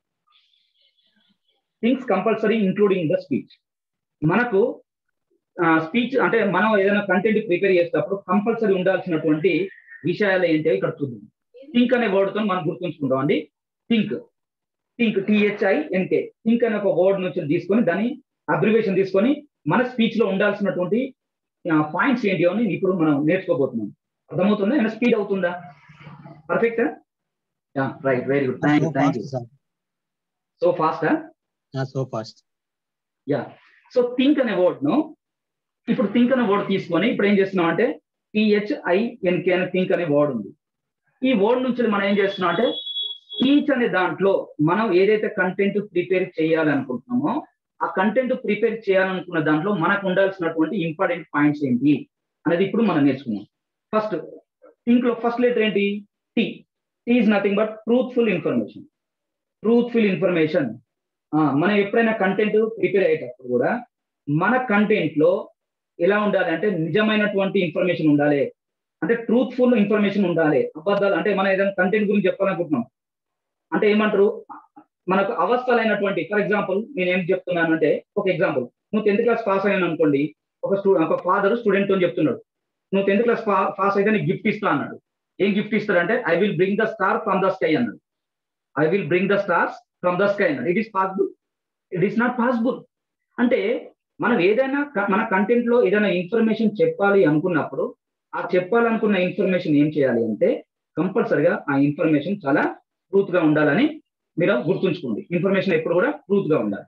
things compulsory including the speech మనకు స్పీచ్ అంటే మనం ఏదైనా కంటెంట్ ప్రిపేర్ చేసేటప్పుడు కంపల్సరీ ఉండాల్సినటువంటి విషయాలు ఏంటో ఇక్కడ చూద్దాం థింక్ అనే వర్డ్ తో మనం గుర్తుంచుకుంటాం అండి think think T H I N K think అనే ఒక వర్డ్ నుంచి తీసుకొని దాని అబ్రివేషన్ తీసుకొని మన స్పీచ్ లో ఉండాల్సినటువంటి పాయింట్స్ ఏంటి అని ఇప్పుడు మనం నేర్చుకోబోతున్నాం అర్థమవుతుందా ఏమైనా స్పీడ్ అవుతుందా perfect right very good thank you thank you so fast so fast yeah so think అనే వర్డ్ ను ఇప్పుడు థింక్ అనే వర్డ్ తీసుకొని ఇప్పుడు ఏం చేస్తున్నాం అంటే టిహెచ్ఐఎన్కే అనే థింక్ అనే వర్డ్ ఉంది ఈ వర్డ్ నుంచి మనం ఏం చేస్తున్నాం అంటే స్పీచ్ అనే దాంట్లో మనం ఏదైతే కంటెంట్ ప్రిపేర్ చేయాలనుకుంటున్నామో ఆ కంటెంట్ ప్రిపేర్ చేయాలనుకున్న దాంట్లో మనకు ఉండాల్సినటువంటి ఇంపార్టెంట్ పాయింట్స్ ఏంటి అనేది ఇప్పుడు మనం నేర్చుకున్నాం ఫస్ట్ థింక్ లో ఫస్ట్ లెటర్ ఏంటి T T is nothing but truthful information truthful information మనం ఎప్పుడైనా కంటెంట్ ప్రిపేర్ అయ్యేటప్పుడు కూడా మన కంటెంట్ లో ఎలా ఉండాలి అంటే నిజమైనటువంటి ఇన్ఫర్మేషన్ ఉండాలి అంటే ట్రూత్ఫుల్ ఇన్ఫర్మేషన్ ఉండాలి అబద్ధాలు అంటే మనం ఏదైనా కంటెంట్ గురించి చెప్పాలనుకుంటున్నాం అంటే ఏమంటారు మనకు అవస్థలైనటువంటి ఫర్ ఎగ్జాంపుల్ నేను ఏం చెప్తున్నాను అంటే ఒక ఎగ్జాంపుల్ నువ్వు టెన్త్ క్లాస్ పాస్ అయ్యాను అనుకోండి ఒక స్టూ ఒక ఫాదర్ స్టూడెంట్ తో చెప్తున్నాడు నువ్వు టెన్త్ క్లాస్ పాస్ అయితే నీకు గిఫ్ట్ ఇస్తా అన్నాడు ఏం గిఫ్ట్ ఇస్తాడంటే I will bring the star from the sky అన్నాడు I will bring the stars from the sky అన్నాడు it is possible it is not possible అంటే మనం ఏదైనా మన కంటెంట్ లో ఏదైనా ఇన్ఫర్మేషన్ చెప్పాలి అనుకున్నప్పుడు ఆ చెప్పాలనుకున్న ఇన్ఫర్మేషన్ ఏం చేయాలి అంటే కంపల్సరిగా ఆ ఇన్ఫర్మేషన్ చాలా ట్రూత్ గా ఉండాలని మీరు గుర్తుంచుకోండి ఇన్ఫర్మేషన్ ఎప్పుడు కూడా ట్రూత్ గా ఉండాలి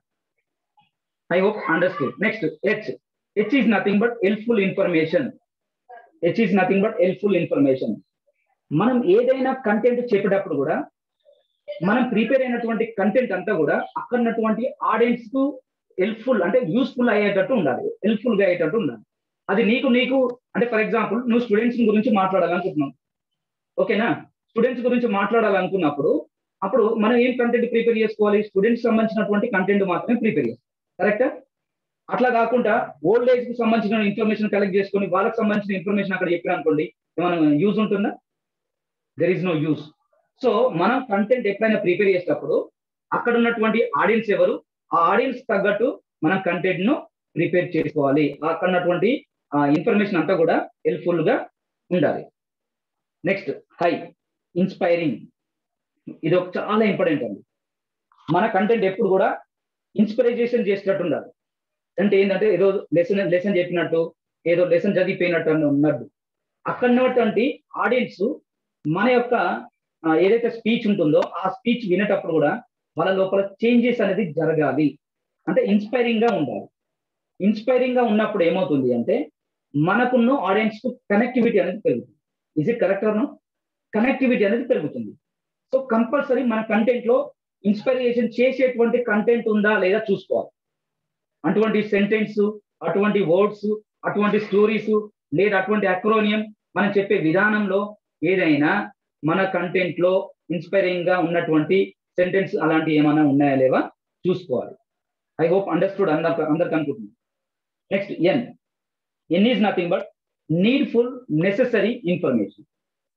I hope understood next H H is nothing but helpful information H is nothing but helpful information మనం ఏదైనా కంటెంట్ చెప్పేటప్పుడు కూడా మనం ప్రిపేర్ అయినటువంటి కంటెంట్ అంతా కూడా అక్కడ ఉన్నటువంటి ఆడియన్స్ కు హెల్ప్ఫుల్ అంటే యూస్ఫుల్ అయ్యేటట్టు ఉండాలి హెల్ప్ఫుల్ గా అయ్యేటట్టు ఉండాలి అది నీకు నీకు అంటే ఫర్ ఎగ్జాంపుల్ నువ్వు స్టూడెంట్స్ గురించి మాట్లాడాలనుకుంటున్నావు ఓకేనా స్టూడెంట్స్ గురించి మాట్లాడాలనుకున్నప్పుడు అప్పుడు మనం ఏం కంటెంట్ ప్రిపేర్ చేసుకోవాలి స్టూడెంట్స్ సంబంధించినటువంటి కంటెంట్ మాత్రమే ప్రిపేర్ చేస్తాం కరెక్టా అట్లా కాకుండా ఓల్డ్ ఏజ్ కి సంబంధించిన ఇన్ఫర్మేషన్ కలెక్ట్ చేసుకొని వాళ్ళకి సంబంధించిన ఇన్ఫర్మేషన్ అక్కడ చెప్పిన అనుకోండి ఏమైనా యూజ్ ఉంటుందా there is no use so మనం కంటెంట్ ఎప్పుడైనా ప్రిపేర్ చేసేటప్పుడు అక్కడ ఉన్నటువంటి ఆడియన్స్ ఎవరు ఆ ఆడియన్స్ తగ్గట్టు మనం కంటెంట్ ను ప్రిపేర్ చేసుకోవాలి అక్కడ ఉన్నటువంటి ఇన్ఫర్మేషన్ అంతా కూడా హెల్ప్ఫుల్ గా ఉండాలి నెక్స్ట్ హై ఇన్స్పైరింగ్ ఇది ఒక చాలా ఇంపార్టెంట్ అండి మన కంటెంట్ ఎప్పుడు కూడా ఇన్స్పిరేషన్ చేసేటట్టు ఉండాలి అంటే ఏంటంటే ఏదో లెసన్ లెసన్ చెప్పినట్టు ఏదో లెసన్ చదివిపోయినట్టు అని ఉన్నట్టు అక్కడ ఉన్నటువంటి ఆడియన్స్ మన యొక్క ఏదైతే స్పీచ్ ఉంటుందో ఆ స్పీచ్ వినేటప్పుడు కూడా వాళ్ళ లోపల చేంజెస్ అనేది జరగాలి అంటే ఇన్స్పైరింగ్ గా ఉండాలి ఇన్స్పైరింగ్ గా ఉన్నప్పుడు ఏమవుతుంది అంటే మనకున్న ఆడియన్స్ కు కనెక్టివిటీ అనేది పెరుగుతుంది is it correct or no connectivity అనేది పెరుగుతుంది సో కంపల్సరీ మన కంటెంట్ లో ఇన్స్పైరేషన్ చేసేటువంటి కంటెంట్ ఉందా లేదా చూసుకోవాలి అటువంటి సెంటెన్స్ అటువంటి వర్డ్స్ అటువంటి స్టోరీస్ లేదా అటువంటి అక్రోనియం మనం చెప్పే విధానంలో ఏదైనా మన కంటెంట్ లో ఇన్స్పైరింగ్ గా ఉన్నటువంటి సెంటెన్స్ అలాంటి ఏమైనా ఉన్నాయా లేవా చూసుకోవాలి ఐ హోప్ అండర్స్టూడ్ అందరు అందరికి అనుకుంటున్నాను next N N is nothing but needful necessary information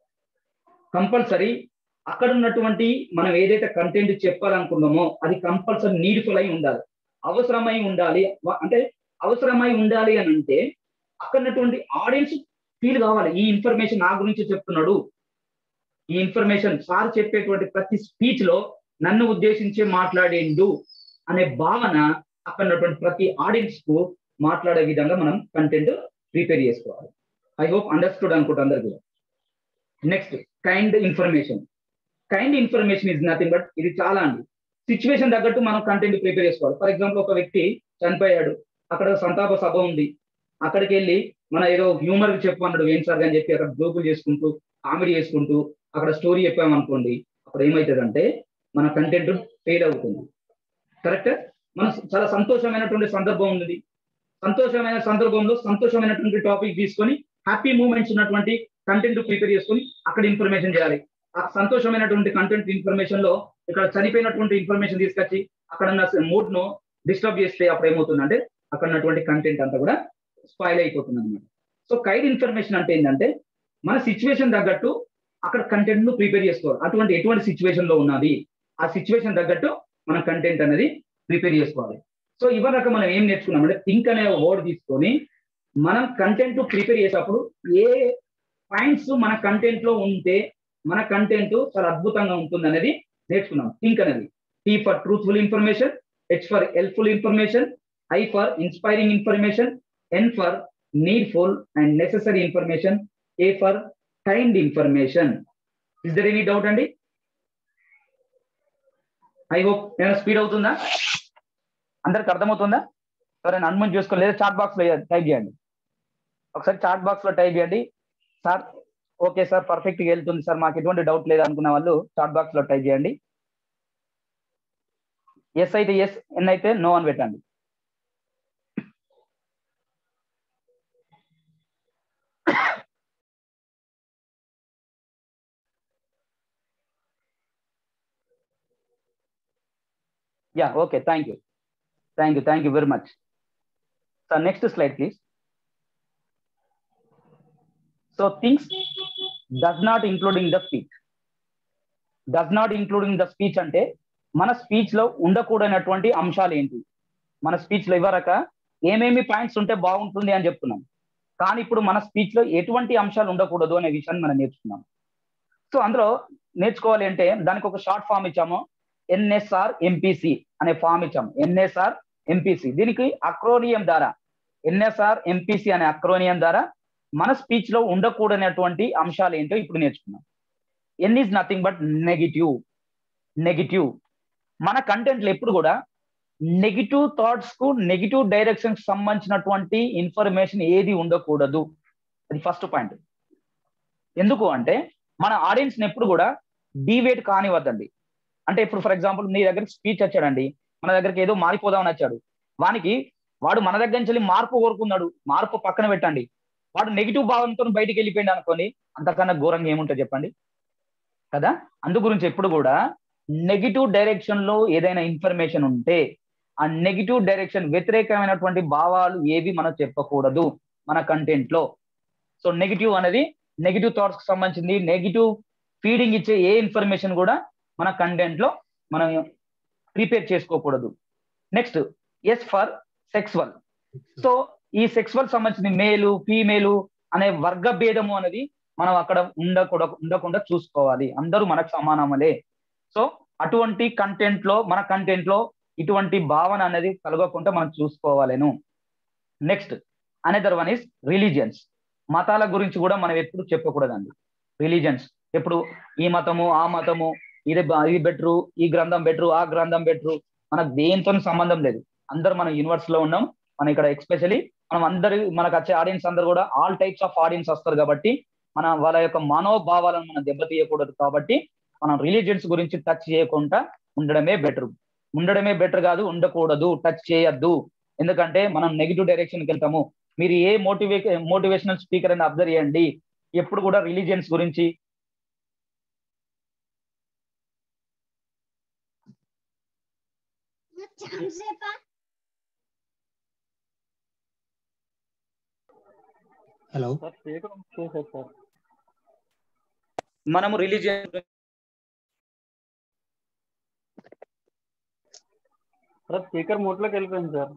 compulsory అక్కడ ఉన్నటువంటి మనం ఏదైతే కంటెంట్ చెప్పాలనుకున్నామో అది కంపల్సరీ నీడ్ఫుల్ అయి ఉండాలి అవసరమై ఉండాలి అంటే అవసరమై ఉండాలి అని అంటే అక్కడ ఉన్నటువంటి ఆడియన్స్ ఫీల్ కావాలి ఈ ఇన్ఫర్మేషన్ నా గురించి చెప్తున్నాడు ఈ ఇన్ఫర్మేషన్ సార్ చెప్పేటువంటి ప్రతి స్పీచ్ లో నన్ను ఉద్దేశించి మాట్లాడేండు అనే భావన అక్కడ ఉన్నటువంటి ప్రతి ఆడియన్స్ కు మాట్లాడే విధంగా మనం కంటెంట్ ప్రిపేర్ చేసుకోవాలి ఐ హోప్ అండర్స్టూడ్ అనుకుంటా అందరికి next kind information kind information is nothing but ఇది చాలా అండి సిచ్యువేషన్ తగ్గట్టు మనం కంటెంట్ ప్రిపేర్ చేసుకోవాలి ఫర్ ఎగ్జాంపుల్ ఒక వ్యక్తి చనిపోయాడు అక్కడ సంతాప సభ ఉంది అక్కడికి వెళ్ళి మన ఏదో హ్యూమర్ చెప్పమన్నాడు ఏం సార్ అని చెప్పి అక్కడ జోకులు చేసుకుంటూ కామెడీ చేసుకుంటూ అక్కడ స్టోరీ చెప్పామనుకోండి అప్పుడు ఏమవుతుందంటే మన కంటెంట్ ఫెయిల్ అవుతుంది కరెక్ట్ మన చాలా సంతోషమైనటువంటి సందర్భం ఉంది సంతోషమైన సందర్భంలో సంతోషమైనటువంటి టాపిక్ తీసుకొని హ్యాపీ మూమెంట్స్ ఉన్నటువంటి కంటెంట్ ప్రిపేర్ చేసుకొని అక్కడ ఇన్ఫర్మేషన్ చేయాలి ఆ సంతోషమైనటువంటి కంటెంట్ ఇన్ఫర్మేషన్ లో ఇక్కడ చనిపోయినటువంటి ఇన్ఫర్మేషన్ తీసుకొచ్చి అక్కడ ఉన్న మూడ్ ను డిస్టర్బ్ చేస్తే అప్పుడు ఏమవుతుందంటే అక్కడ ఉన్నటువంటి కంటెంట్ అంతా కూడా స్పాయిల్ అయిపోతుంది అనమాట సో కైడ్ ఇన్ఫర్మేషన్ అంటే ఏంటంటే మన సిచ్యువేషన్ తగ్గట్టు అక్కడ కంటెంట్ ను ప్రిపేర్ చేసుకోవాలి అటువంటి ఎటువంటి సిచ్యువేషన్ లో ఉన్నది ఆ సిచ్యువేషన్ తగ్గట్టు మన కంటెంట్ అనేది ప్రిపేర్ చేసుకోవాలి సో ఇవరకు మనం ఏం నేర్చుకున్నామంటే థింక్ అనే వర్డ్ తీసుకొని మనం కంటెంట్ ప్రిపేర్ చేసేటప్పుడు ఏ పాయింట్స్ మన కంటెంట్ లో ఉంటే మన కంటెంట్ చాలా అద్భుతంగా ఉంటుంది అనేది నేర్చుకున్నాం థింక్ అనేది T for truthful information H for helpful information I for inspiring information N for needful and necessary information A for kind information is there any doubt అండి ఐ హోప్ నేను స్పీడ్ అవుతుందా అందరికి అర్థమవుతుందా సరే అన్మని చూసుకోండి లేదా చాట్ బాక్స్ లో type చేయండి ఒకసారి చాట్ బాక్స్ లో టైప్ చేయండి సార్ ఓకే సార్ పర్ఫెక్ట్ గా వెళ్తుంది సార్ మాకు ఎటువంటి డౌట్ లేదు అనుకున్న వాళ్ళు చాట్ బాక్స్ లో టైప్ చేయండి ఎస్ అయితే ఎస్ ఎన్ అయితే నో అని పెట్టండి yeah okay thank you thank you thank you very much sir next slide please so things does not including the speech does not including the speech అంటే మన speech లో ఉండకూడనటువంటి అంశాలు ఏంటి మన స్పీచ్ లో ఇవ్వరక ఏమేమి పాయింట్స్ ఉంటే బాగుంటుంది అని చెప్తున్నాం కానీ ఇప్పుడు మన స్పీచ్ లో ఎటువంటి అంశాలు ఉండకూడదు అనే విషయాన్ని మనం నేర్చుకున్నాం సో అందులో నేర్చుకోవాలి అంటే దానికి ఒక షార్ట్ ఫామ్ ఇచ్చాము ఎన్ఎస్ఆర్ ఎంపీసీ అనే ఫామ్ ఇచ్చాము ఎన్ఎస్ఆర్ ఎంపీసీ దీనికి అక్రోనియం ద్వారా ఎన్ఎస్ఆర్ ఎంపీసీ అనే అక్రోనియం ద్వారా మన స్పీచ్ లో ఉండకూడనటువంటి అంశాలు ఏంటో ఇప్పుడు నేర్చుకున్నాం N is nothing but negative negative మన కంటెంట్లు ఎప్పుడు కూడా నెగిటివ్ థాట్స్ కు నెగిటివ్ డైరెక్షన్ కి సంబంధించినటువంటి ఇన్ఫర్మేషన్ ఏది ఉండకూడదు అది ఫస్ట్ పాయింట్ ఎందుకు అంటే మన ఆడియన్స్ ఎప్పుడు కూడా డివేట్ కానివద్దండి అంటే ఇప్పుడు ఫర్ ఎగ్జాంపుల్ మీ దగ్గరికి స్పీచ్ వచ్చాడండి మన దగ్గరికి ఏదో మారిపోదామని వచ్చాడు వానికి వాడు మన దగ్గర నుంచి మార్పు కోరుకున్నాడు మార్పు పక్కన పెట్టండి వాడు నెగిటివ్ భావంతో బయటికి వెళ్ళిపోయింది అనుకోని అంతకన్నా ఘోరంగా ఏముంటుంది చెప్పండి కదా అందు గురించి ఎప్పుడు కూడా నెగిటివ్ డైరెక్షన్ లో ఏదైనా ఇన్ఫర్మేషన్ ఉంటే ఆ నెగిటివ్ డైరెక్షన్ వ్యతిరేకమైనటువంటి భావాలు ఏవి మనం చెప్పకూడదు మన కంటెంట్ లో సో నెగిటివ్ అనేది నెగిటివ్ థాట్స్ కి సంబంధించింది నెగిటివ్ ఫీడింగ్ ఇచ్చే ఏ ఇన్ఫర్మేషన్ కూడా మన కంటెంట్ లో మనం ప్రిపేర్ చేసుకోకూడదు next S for sexual so ఈ సెక్స్వల్ సంబంధించిన మేలు ఫీమేలు అనే వర్గ భేదము అనేది మనం అక్కడ ఉండకూడ ఉండకుండా చూసుకోవాలి అందరూ మనకు సమానమలే సో అటువంటి కంటెంట్ లో మన కంటెంట్ లో ఇటువంటి భావన అనేది కలగకుండా మనం చూసుకోవాలను next another one is religions మతాల గురించి కూడా మనం ఎప్పుడు చెప్పకూడదండి రిలీజియన్స్ ఎప్పుడు ఈ మతము ఆ మతము ఇది బ- ఇది బెటరు ఈ గ్రంథం బెటరు ఆ గ్రంథం బెటరు మనకు దేంతో సంబంధం లేదు అందరు మనం యూనివర్స్ లో ఉన్నాం మనం ఇక్కడ ఎక్స్పెషలీ మనం అందరి మనకు వచ్చే ఆడియన్స్ అందరు కూడా ఆల్ టైప్స్ ఆఫ్ ఆడియన్స్ వస్తారు కాబట్టి మన వాళ్ళ యొక్క మనోభావాలను మనం దెబ్బతీయకూడదు కాబట్టి మనం రిలీజియన్స్ గురించి టచ్ చేయకుండా ఉండడమే బెటర్ ఉండడమే బెటర్ కాదు ఉండకూడదు టచ్ చేయొద్దు ఎందుకంటే మనం నెగిటివ్ డైరెక్షన్కి వెళ్తాము మీరు ఏ మోటివే మోటివేషనల్ స్పీకర్ అని అబ్జర్వ్ చేయండి ఎప్పుడు కూడా రిలీజియన్స్ గురించి హలో సార్ స్పీకర్ చేశారు సార్ మనము రిలీజియన్ సార్ స్పీకర్ మోడ్లోకి వెళ్ళిపోయింది సార్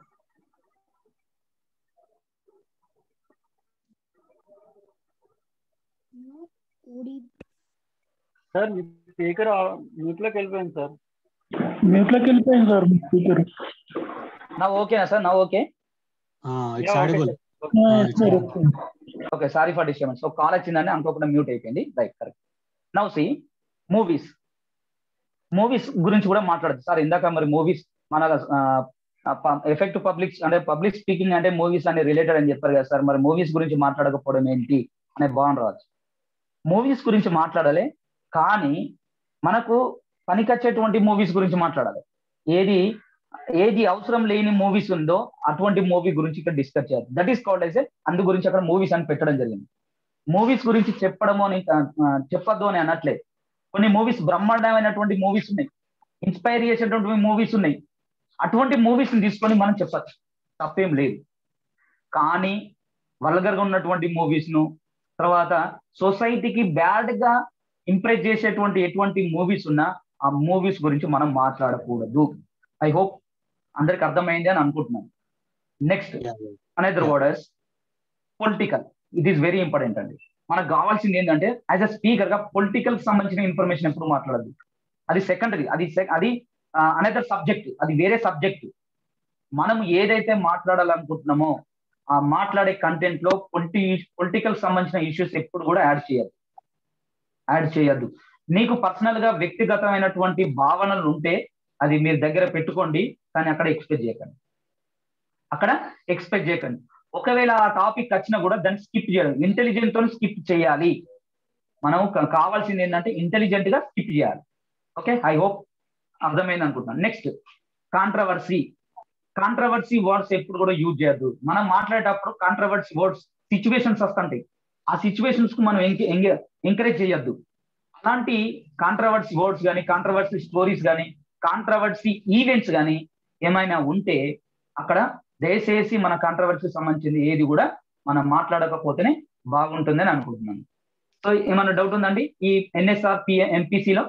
సార్ మీ స్పీకర్ మ్యూట్లోకి వెళ్ళిపోయింది సార్ మ్యూట్లోకి వెళ్ళిపోయింది సార్ మీ స్పీకర్ నా ఓకేనా సార్ నా okay it's Yeah, okay, audible sir. సరే okay sorry for disturbance so call వచ్చిందని అనుకోకుండా మ్యూట్ అయిపోయింది right correct now see movies movies గురించి కూడా మాట్లాడదు సార్ ఇందాక మరి మూవీస్ మన ఎఫెక్ట్ పబ్లిక్ అంటే పబ్లిక్ స్పీకింగ్ అంటే మూవీస్ అనే రిలేటెడ్ అని చెప్పారు కదా సార్ మరి మూవీస్ గురించి మాట్లాడకపోవడం ఏంటి అనే బాగుంది రావచ్చు మూవీస్ గురించి మాట్లాడాలి కానీ మనకు పనికొచ్చేటువంటి మూవీస్ గురించి మాట్లాడాలి ఏది ఏది అవసరం లేని మూవీస్ ఉందో అటువంటి మూవీ గురించి ఇక్కడ డిస్కస్ చేయాలి దట్ ఈస్ కాల్డ్ అయితే అందు గురించి అక్కడ మూవీస్ అని పెట్టడం జరిగింది మూవీస్ గురించి చెప్పడము అని ఆ, ఆ, చెప్పొద్దు అని అనట్లేదు కొన్ని మూవీస్ బ్రహ్మాండమైనటువంటి మూవీస్ ఉన్నాయి ఇన్స్పైర్ చేసేటువంటి మూవీస్ ఉన్నాయి అటువంటి మూవీస్ ని తీసుకొని మనం చెప్పచ్చు తప్పేం లేదు కానీ వల్గర్ గా ఉన్నటువంటి మూవీస్ ను తర్వాత సొసైటీకి బ్యాడ్ గా ఇంప్రెస్ చేసేటువంటి ఎటువంటి మూవీస్ ఉన్నా ఆ మూవీస్ గురించి మనం మాట్లాడకూడదు ఐ హోప్ అందరికి అర్థమైంది అని అనుకుంటున్నాను next another words political it is very important అండి మనకు కావాల్సింది ఏంటంటే యాజ్ అ స్పీకర్ గా పొలిటికల్ సంబంధించిన ఇన్ఫర్మేషన్ ఎప్పుడు మాట్లాడదు అది సెకండరీ అది sec- అది అనదర్ సబ్జెక్ట్ అది వేరే సబ్జెక్ట్ మనం ఏదైతే మాట్లాడాలనుకుంటున్నామో ఆ మాట్లాడే కంటెంట్ లో పొలిటి పొలిటికల్ సంబంధించిన ఇష్యూస్ ఎప్పుడు కూడా యాడ్ చేయద్దు యాడ్ చేయొద్దు మీకు పర్సనల్ గా వ్యక్తిగతమైనటువంటి భావనలు ఉంటే అది మీరు దగ్గర పెట్టుకోండి కానీ అక్కడ ఎక్స్పెక్ట్ చేయకండి అక్కడ ఎక్స్పెక్ట్ చేయకండి ఒకవేళ ఆ టాపిక్ వచ్చినా కూడా దాన్ని స్కిప్ చేయడం ఇంటెలిజెంట్ తో స్కిప్ చేయాలి మనం కా- కావాల్సింది ఏంటంటే ఇంటెలిజెంట్ గా స్కిప్ చేయాలి ఓకే ఐ హోప్ అర్థమైంది అనుకుంటున్నాను నెక్స్ట్ కాంట్రవర్సీ కాంట్రవర్సీ వర్డ్స్ ఎప్పుడు కూడా యూజ్ చేయొద్దు మనం మాట్లాడేటప్పుడు కాంట్రవర్సీ వర్డ్స్ సిచ్యువేషన్స్ వస్తుంటాయి ఆ సిచ్యువేషన్స్ కు మనం ఎంకరేజ్ చేయొద్దు అలాంటి కాంట్రవర్సీ వర్డ్స్ కానీ కాంట్రవర్సీ స్టోరీస్ కానీ కాంట్రవర్సీ ఈవెంట్స్ కానీ ఏమైనా ఉంటే అక్కడ దయచేసి మన కాంట్రవర్సీ సంబంధించింది ఏది కూడా మనం మాట్లాడకపోతేనే బాగుంటుందని అనుకుంటున్నాను సో ఏమైనా డౌట్ ఉందండి ఈ ఎన్ఎస్ఆర్ పిఏ ఎంపీసీలో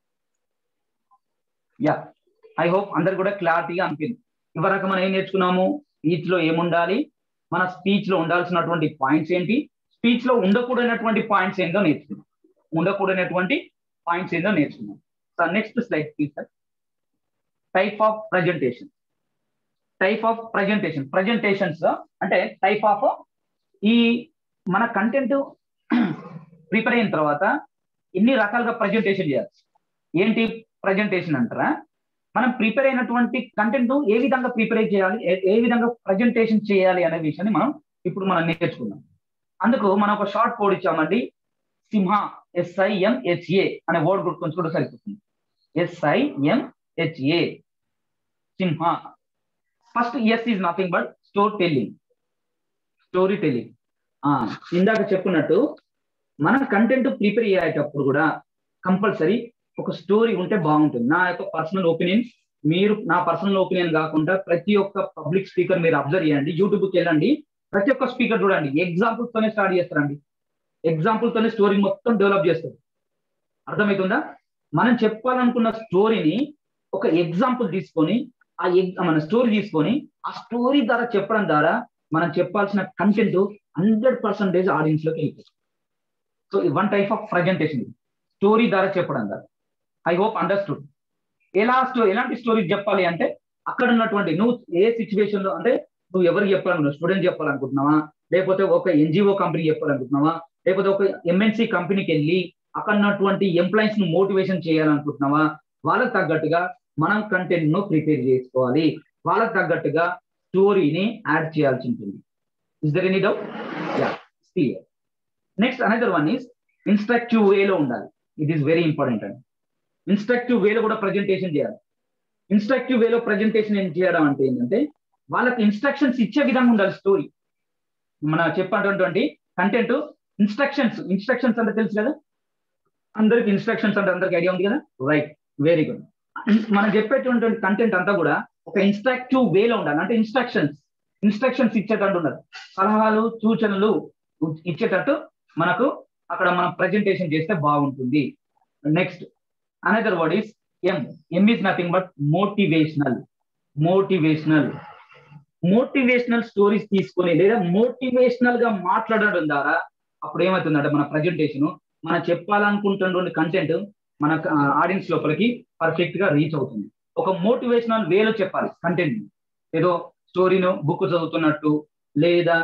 యా ఐ హోప్ అందరు కూడా క్లారిటీగా అనిపింది ఇవరకు మనం ఏం నేర్చుకున్నాము స్పీచ్ లో ఏముండాలి మన స్పీచ్ లో ఉండాల్సినటువంటి పాయింట్స్ ఏంటి స్పీచ్ లో ఉండకూడనటువంటి పాయింట్స్ ఏందో నేర్చుకున్నాం ఉండకూడనటువంటి పాయింట్స్ ఏందో నేర్చుకున్నాం sir next slide please sir type of presentation type of presentation presentations అంటే టైప్ ఆఫ్ ఈ మన కంటెంట్ ప్రిపేర్ అయిన తర్వాత ఎన్ని రకాలుగా ప్రజెంటేషన్ చేయాలి ఏంటి ప్రజెంటేషన్ అంటారా మనం ప్రిపేర్ అయినటువంటి కంటెంట్ ఏ విధంగా ప్రిపేర్ చేయాలి ఏ- ఏ విధంగా ప్రజెంటేషన్ చేయాలి అనే విషయాన్ని మనం ఇప్పుడు మనం నేర్చుకుందాం అందుకు మనం ఒక షార్ట్ కోడ్ ఇచ్చామండి సింహ ఎస్ఐఎంహెచ్ఏ అనే వర్డ్ గుర్తుంచుకుంటే సరిపోతుంది ఎస్ఐఎంహెచ్ఏ సింహ first S is nothing but store telling story telling ఇందాక చెప్పున్నట్టు మన కంటెంట్ ప్రిపేర్ అయ్యేటప్పుడు కూడా కంపల్సరీ ఒక స్టోరీ ఉంటే బాగుంటుంది నా యొక్క పర్సనల్ ఒపీనియన్ మీరు నా పర్సనల్ ఒపీనియన్ కాకుండా ప్రతి ఒక్క పబ్లిక్ స్పీకర్ మీరు అబ్జర్వ్ చేయండి యూట్యూబ్కి వెళ్ళండి ప్రతి ఒక్క స్పీకర్ చూడండి ఎగ్జాంపుల్ తోనే స్టార్ట్ చేస్తారండి ఎగ్జాంపుల్ తోనే స్టోరీ మొత్తం డెవలప్ చేస్తారు అర్థమవుతుందా మనం చెప్పాలనుకున్న స్టోరీని ఒక ఎగ్జాంపుల్ తీసుకొని ఆ ఎగ్ మన స్టోరీ తీసుకొని ఆ స్టోరీ ద్వారా చెప్పడం ద్వారా మనం చెప్పాల్సిన కంటెంట్ హండ్రెడ్ పర్సెంటేజ్ ఆడియన్స్ లోకి వెళ్తుంది so one type of presentation story ద్వారా చెప్పడం ద్వారా ఐ హోప్ అండర్స్టూడ్ ఎలా స్టో ఎలాంటి స్టోరీ చెప్పాలి అంటే అక్కడ ఉన్నటువంటి నువ్వు ఏ సిచ్యువేషన్ లో అంటే నువ్వు ఎవరికి చెప్పాలనుకున్నావు స్టూడెంట్ చెప్పాలనుకుంటున్నావా లేకపోతే ఒక ఎన్జిఓ కంపెనీ చెప్పాలనుకుంటున్నావా లేకపోతే ఒక ఎంఎన్సి కంపెనీకి వెళ్ళి అక్కడ ఉన్నటువంటి ఎంప్లాయీస్ ను మోటివేషన్ చేయాలనుకుంటున్నావా వాళ్ళకి తగ్గట్టుగా మనం కంటెంట్ ను ప్రిపేర్ చేసుకోవాలి వాళ్ళకి తగ్గట్టుగా స్టోరీని యాడ్ చేయాల్సి ఉంటుంది is there any doubt yeah clear next another one is instructive వేలో ఉండాలి ఇట్ ఈస్ వెరీ ఇంపార్టెంట్ అండి ఇన్స్ట్రక్టివ్ వేలో కూడా ప్రజెంటేషన్ చేయాలి ఇన్స్ట్రక్టివ్ వేలో ప్రజెంటేషన్ ఏం చేయడం అంటే ఏంటంటే వాళ్ళకి ఇన్స్ట్రక్షన్స్ ఇచ్చే విధంగా ఉండాలి స్టోరీ మన చెప్పినటువంటి కంటెంట్ ఇన్స్ట్రక్షన్స్ ఇన్స్ట్రక్షన్స్ అంటే తెలుసు కదా అందరికి ఇన్స్ట్రక్షన్స్ అంటే అందరికి ఐడియా ఉంది కదా రైట్ వెరీ గుడ్ మనం చెప్పేటువంటి కంటెంట్ అంతా కూడా ఒక ఇన్స్ట్రక్టివ్ వేలో ఉండాలి అంటే ఇన్స్ట్రక్షన్స్ ఇన్స్ట్రక్షన్స్ ఇచ్చేటట్టు ఉండాలి సలహాలు సూచనలు ఇచ్చేటట్టు మనకు అక్కడ మనం ప్రజెంటేషన్ చేస్తే బాగుంటుంది next another word is M M is nothing but motivational motivational motivational stories తీసుకొని లేదా మోటివేషనల్ గా మాట్లాడడం ద్వారా అప్పుడు ఏమవుతుందంటే మన ప్రజెంటేషన్ మనం చెప్పాలనుకుంటున్నటువంటి కంటెంట్ మన ఆడియన్స్ లోపలికి పర్ఫెక్ట్ గా రీచ్ అవుతుంది ఒక మోటివేషనల్ వేలో చెప్పాలి కంటెంట్ ఏదో స్టోరీను బుక్ చదువుతున్నట్టు లేదా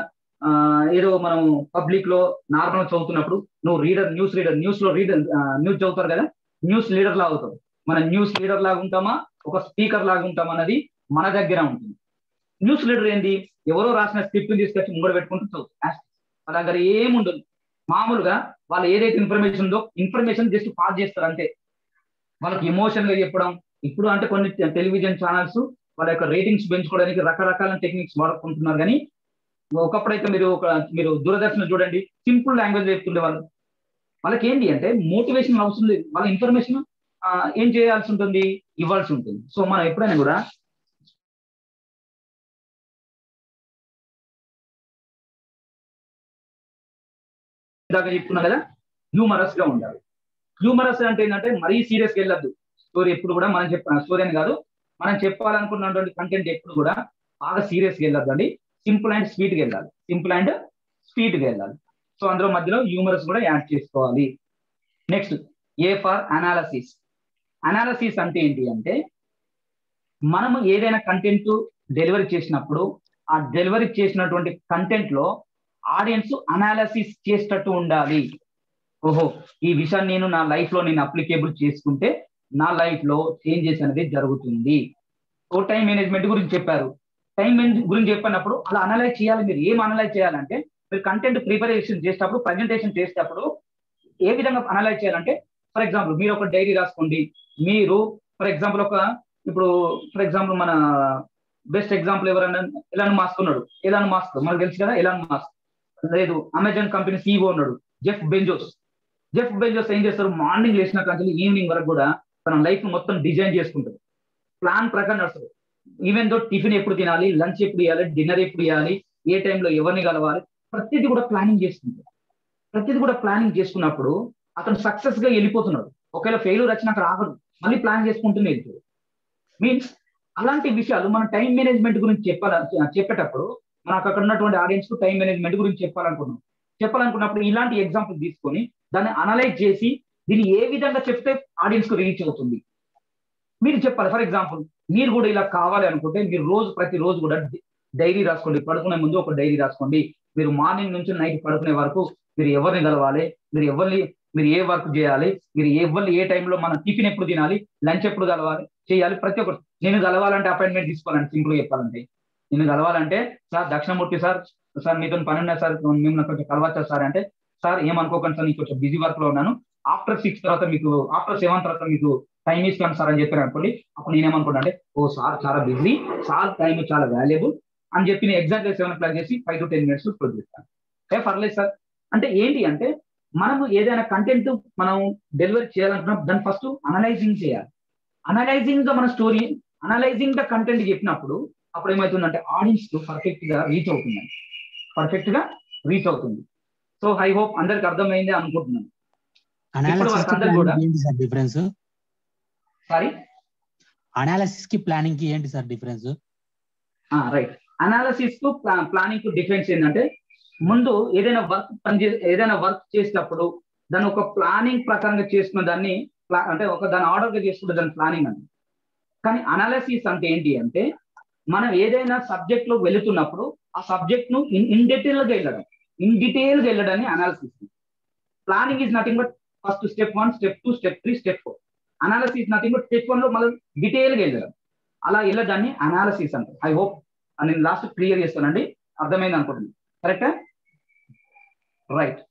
ఏదో మనం పబ్లిక్ లో నార్మల్ చదువుతున్నప్పుడు నువ్వు రీడర్ న్యూస్ రీడర్ న్యూస్ లో రీడర్ న్యూస్ చదువుతారు కదా న్యూస్ లీడర్ లాగా అవుతావు మన న్యూస్ లీడర్ లాగా ఉంటామా ఒక స్పీకర్ లాగా ఉంటామా అన్నది మన దగ్గర ఉంటుంది న్యూస్ లీడర్ ఏంది ఎవరో రాసిన స్క్రిప్ట్ తీసుకొచ్చి ముంగడ పెట్టుకుంటూ చదువుతారు మన దగ్గర ఏముండదు మామూలుగా వాళ్ళు ఏదైతే ఇన్ఫర్మేషన్ ఉందో ఇన్ఫర్మేషన్ జస్ట్ పాస్ చేస్తారు అంతే వాళ్ళకి ఎమోషన్ గా చెప్పడం ఇప్పుడు అంటే కొన్ని టెలివిజన్ ఛానల్స్ వాళ్ళ యొక్క రేటింగ్స్ పెంచుకోవడానికి రకరకాల టెక్నిక్స్ వాడుకుంటున్నారు కానీ ఒకప్పుడైతే మీరు ఒక మీరు దూరదర్శన్ చూడండి సింపుల్ లాంగ్వేజ్ చెప్తుండే వాళ్ళు వాళ్ళకి ఏంటి అంటే మోటివేషన్ అవసరం లేదు వాళ్ళ ఇన్ఫర్మేషన్ ఏం చేయాల్సి ఉంటుంది ఇవ్వాల్సి ఉంటుంది సో మనం ఎప్పుడైనా కూడా ఇందాక చెప్తున్నా కదా హ్యూమరస్ గా ఉండాలి హ్యూమరస్ అంటే ఏంటంటే మరీ సీరియస్ గా వెళ్ళద్దు స్టోరీ ఎప్పుడు కూడా మనం చెప్ప స్టోరీ అని కాదు మనం చెప్పాలనుకున్నటువంటి కంటెంట్ ఎప్పుడు కూడా బాగా సీరియస్ గా వెళ్ళద్దు అండి సింపుల్ అండ్ స్వీట్ గా వెళ్ళాలి సింపుల్ అండ్ స్వీట్ గా వెళ్ళాలి సో అందులో మధ్యలో హ్యూమరస్ కూడా యాడ్ చేసుకోవాలి next A for analysis analysis అంటే ఏంటి అంటే మనము ఏదైనా కంటెంట్ డెలివరీ చేసినప్పుడు ఆ డెలివరీ చేసినటువంటి కంటెంట్ లో ఆడియన్స్ అనాలసిస్ చేసేటట్టు ఉండాలి ఓహో ఈ విషయాన్ని నేను నా లైఫ్ లో నేను అప్లికేబుల్ చేసుకుంటే నా లైఫ్ లో చేంజెస్ అనేది జరుగుతుంది ఓ టైం మేనేజ్మెంట్ గురించి చెప్పారు టైం గురించి చెప్పినప్పుడు అలా అనలైజ్ చేయాలి మీరు ఏం అనలైజ్ చేయాలంటే మీరు కంటెంట్ ప్రిపరేషన్ చేసేటప్పుడు ప్రజెంటేషన్ చేసేటప్పుడు ఏ విధంగా అనలైజ్ చేయాలంటే ఫర్ ఎగ్జాంపుల్ మీరు ఒక డైరీ రాసుకోండి మీరు ఫర్ ఎగ్జాంపుల్ ఒక ఇప్పుడు ఫర్ ఎగ్జాంపుల్ మన బెస్ట్ ఎగ్జాంపుల్ ఎవరన్నా ఎలాన్ మాస్క్ ఉన్నాడు ఎలాన్ మాస్క్ మనకు తెలుసు కదా ఎలాన్ మాస్క్ లేదు అమెజాన్ కంపెనీ సీఈఓ ఉన్నాడు జెఫ్ బెంజోస్ జెఫ్ బెంజోస్ ఏం చేస్తారు మార్నింగ్ లేచిన కానీ ఈవినింగ్ వరకు కూడా తన లైఫ్ మొత్తం డిజైన్ చేసుకుంటాడు ప్లాన్ ప్రకారం నడుస్తుంది ఈవెన్ దో టిఫిన్ ఎప్పుడు తినాలి లంచ్ ఎప్పుడు ఇవ్వాలి డిన్నర్ ఎప్పుడు ఇవ్వాలి ఏ టైంలో ఎవరిని కలవాలి ప్రతిదీ కూడా ప్లానింగ్ చేసుకుంటాడు ప్రతిదీ కూడా ప్లానింగ్ చేసుకున్నప్పుడు అతను సక్సెస్ గా వెళ్ళిపోతున్నాడు ఒకవేళ ఫెయిల్యూర్ వచ్చినా అక్కడ ఆగడు మళ్ళీ ప్లాన్ చేసుకుంటూనే వెళ్తాడు మీన్స్ అలాంటి విషయాలు మన టైం మేనేజ్మెంట్ గురించి చెప్పాల చెప్పేటప్పుడు మనకు అక్కడ ఉన్నటువంటి ఆడియన్స్ కు టైం మేనేజ్మెంట్ గురించి చెప్పాలనుకున్నాం చెప్పాలనుకున్నప్పుడు ఇలాంటి ఎగ్జాంపుల్ తీసుకొని దాన్ని అనలైజ్ చేసి దీన్ని ఏ విధంగా చెప్తే ఆడియన్స్ కు రీచ్ అవుతుంది మీరు చెప్పాలి ఫర్ ఎగ్జాంపుల్ మీరు కూడా ఇలా కావాలి అనుకుంటే మీరు రోజు ప్రతి రోజు కూడా డైరీ రాసుకోండి పడుకునే ముందు ఒక డైరీ రాసుకోండి మీరు మార్నింగ్ నుంచి నైట్ పడుకునే వరకు మీరు ఎవరిని కలవాలి మీరు ఎవరిని మీరు ఏ వర్క్ చేయాలి మీరు ఎవరిని ఏ టైంలో మన టిఫిన్ ఎప్పుడు తినాలి లంచ్ ఎప్పుడు కలవాలి చేయాలి ప్రతి ఒక్కరు నేను కలవాలంటే అపాయింట్మెంట్ తీసుకోవాలండి సింపుల్ చెప్పాలంటే నేను కలవాలంటే సార్ దక్షిణమూర్తి సార్ సార్ మీతో పని ఉన్నా సార్ మేము కొంచెం కలవచ్చా సార్ అంటే సార్ ఏమనుకోకండి సార్ నేను కొంచెం బిజీ వర్క్ లో ఉన్నాను ఆఫ్టర్ సిక్స్ తర్వాత మీకు ఆఫ్టర్ సెవెన్ తర్వాత మీకు టైం ఇస్తాను సార్ అని చెప్పాను అనుకోండి అప్పుడు నేనేమనుకుంటా అంటే ఓ సార్ చాలా బిజీ సార్ టైం చాలా వాల్యుబుల్ అని చెప్పి నేను ఎగ్జాక్ట్ సెవెన్ ప్లాన్ చేసి five to ten minutes close చేస్తాను ఏ పర్లేదు సార్ అంటే ఏంటి అంటే మనము ఏదైనా కంటెంట్ మనం డెలివరీ చేయాలనుకున్నప్పుడు దాన్ని ఫస్ట్ అనలైజింగ్ చేయాలి అనలైజింగ్ గా మన స్టోరీ అనలైజింగ్ గా కంటెంట్ చెప్పినప్పుడు అప్పుడు ఏమవుతుందంటే ఆడియన్స్ కు పర్ఫెక్ట్ గా రీచ్ అవుతుంది పర్ఫెక్ట్ గా రీచ్ అవుతుంది సో ఐ హోప్ అందరికి అర్థమైంది అనుకుంటున్నాను అనాలిసిస్ కి వాళ్ళకందరూ కూడా- ప్లానింగ్ ఏంటి సార్ డిఫరెన్స్ సారీ అనాలిసిస్ కి ప్లానింగ్ కి ఏంటి సార్ డిఫరెన్స్ రైట్ అనాలసిస్ కు ప్లానింగ్ కు డిఫరెన్స్ ఏంటంటే ముందు ఏదైనా వర్క్ పని ఏదైనా వర్క్ చేసేటప్పుడు దాన్ని ఒక ప్లానింగ్ ప్రకారంగా చేసుకున్న దాన్ని pla- అంటే ఒక దాని ఆర్డర్ గా చేసుకుంటే దాని ప్లానింగ్ అంటే కానీ అనాలసిస్ అంటే ఏంటి అంటే మనం ఏదైనా సబ్జెక్ట్ లో వెళుతున్నప్పుడు ఆ సబ్జెక్ట్ ను ఇన్ ఇన్ డీటెయిల్ గా వెళ్ళడం ఇన్ డీటెయిల్ గా వెళ్ళడాన్ని analysis planning is nothing but first step one step two step three step four analysis nothing but step one లో మనం డీటెయిల్ గా వెళ్ళడం అలా వెళ్ళడాన్ని అనాలసిస్ అంటారు ఐ హోప్ నేను లాస్ట్ క్లియర్ చేస్తానండి అర్థమైంది అనుకుంటున్నాను కరెక్టా రైట్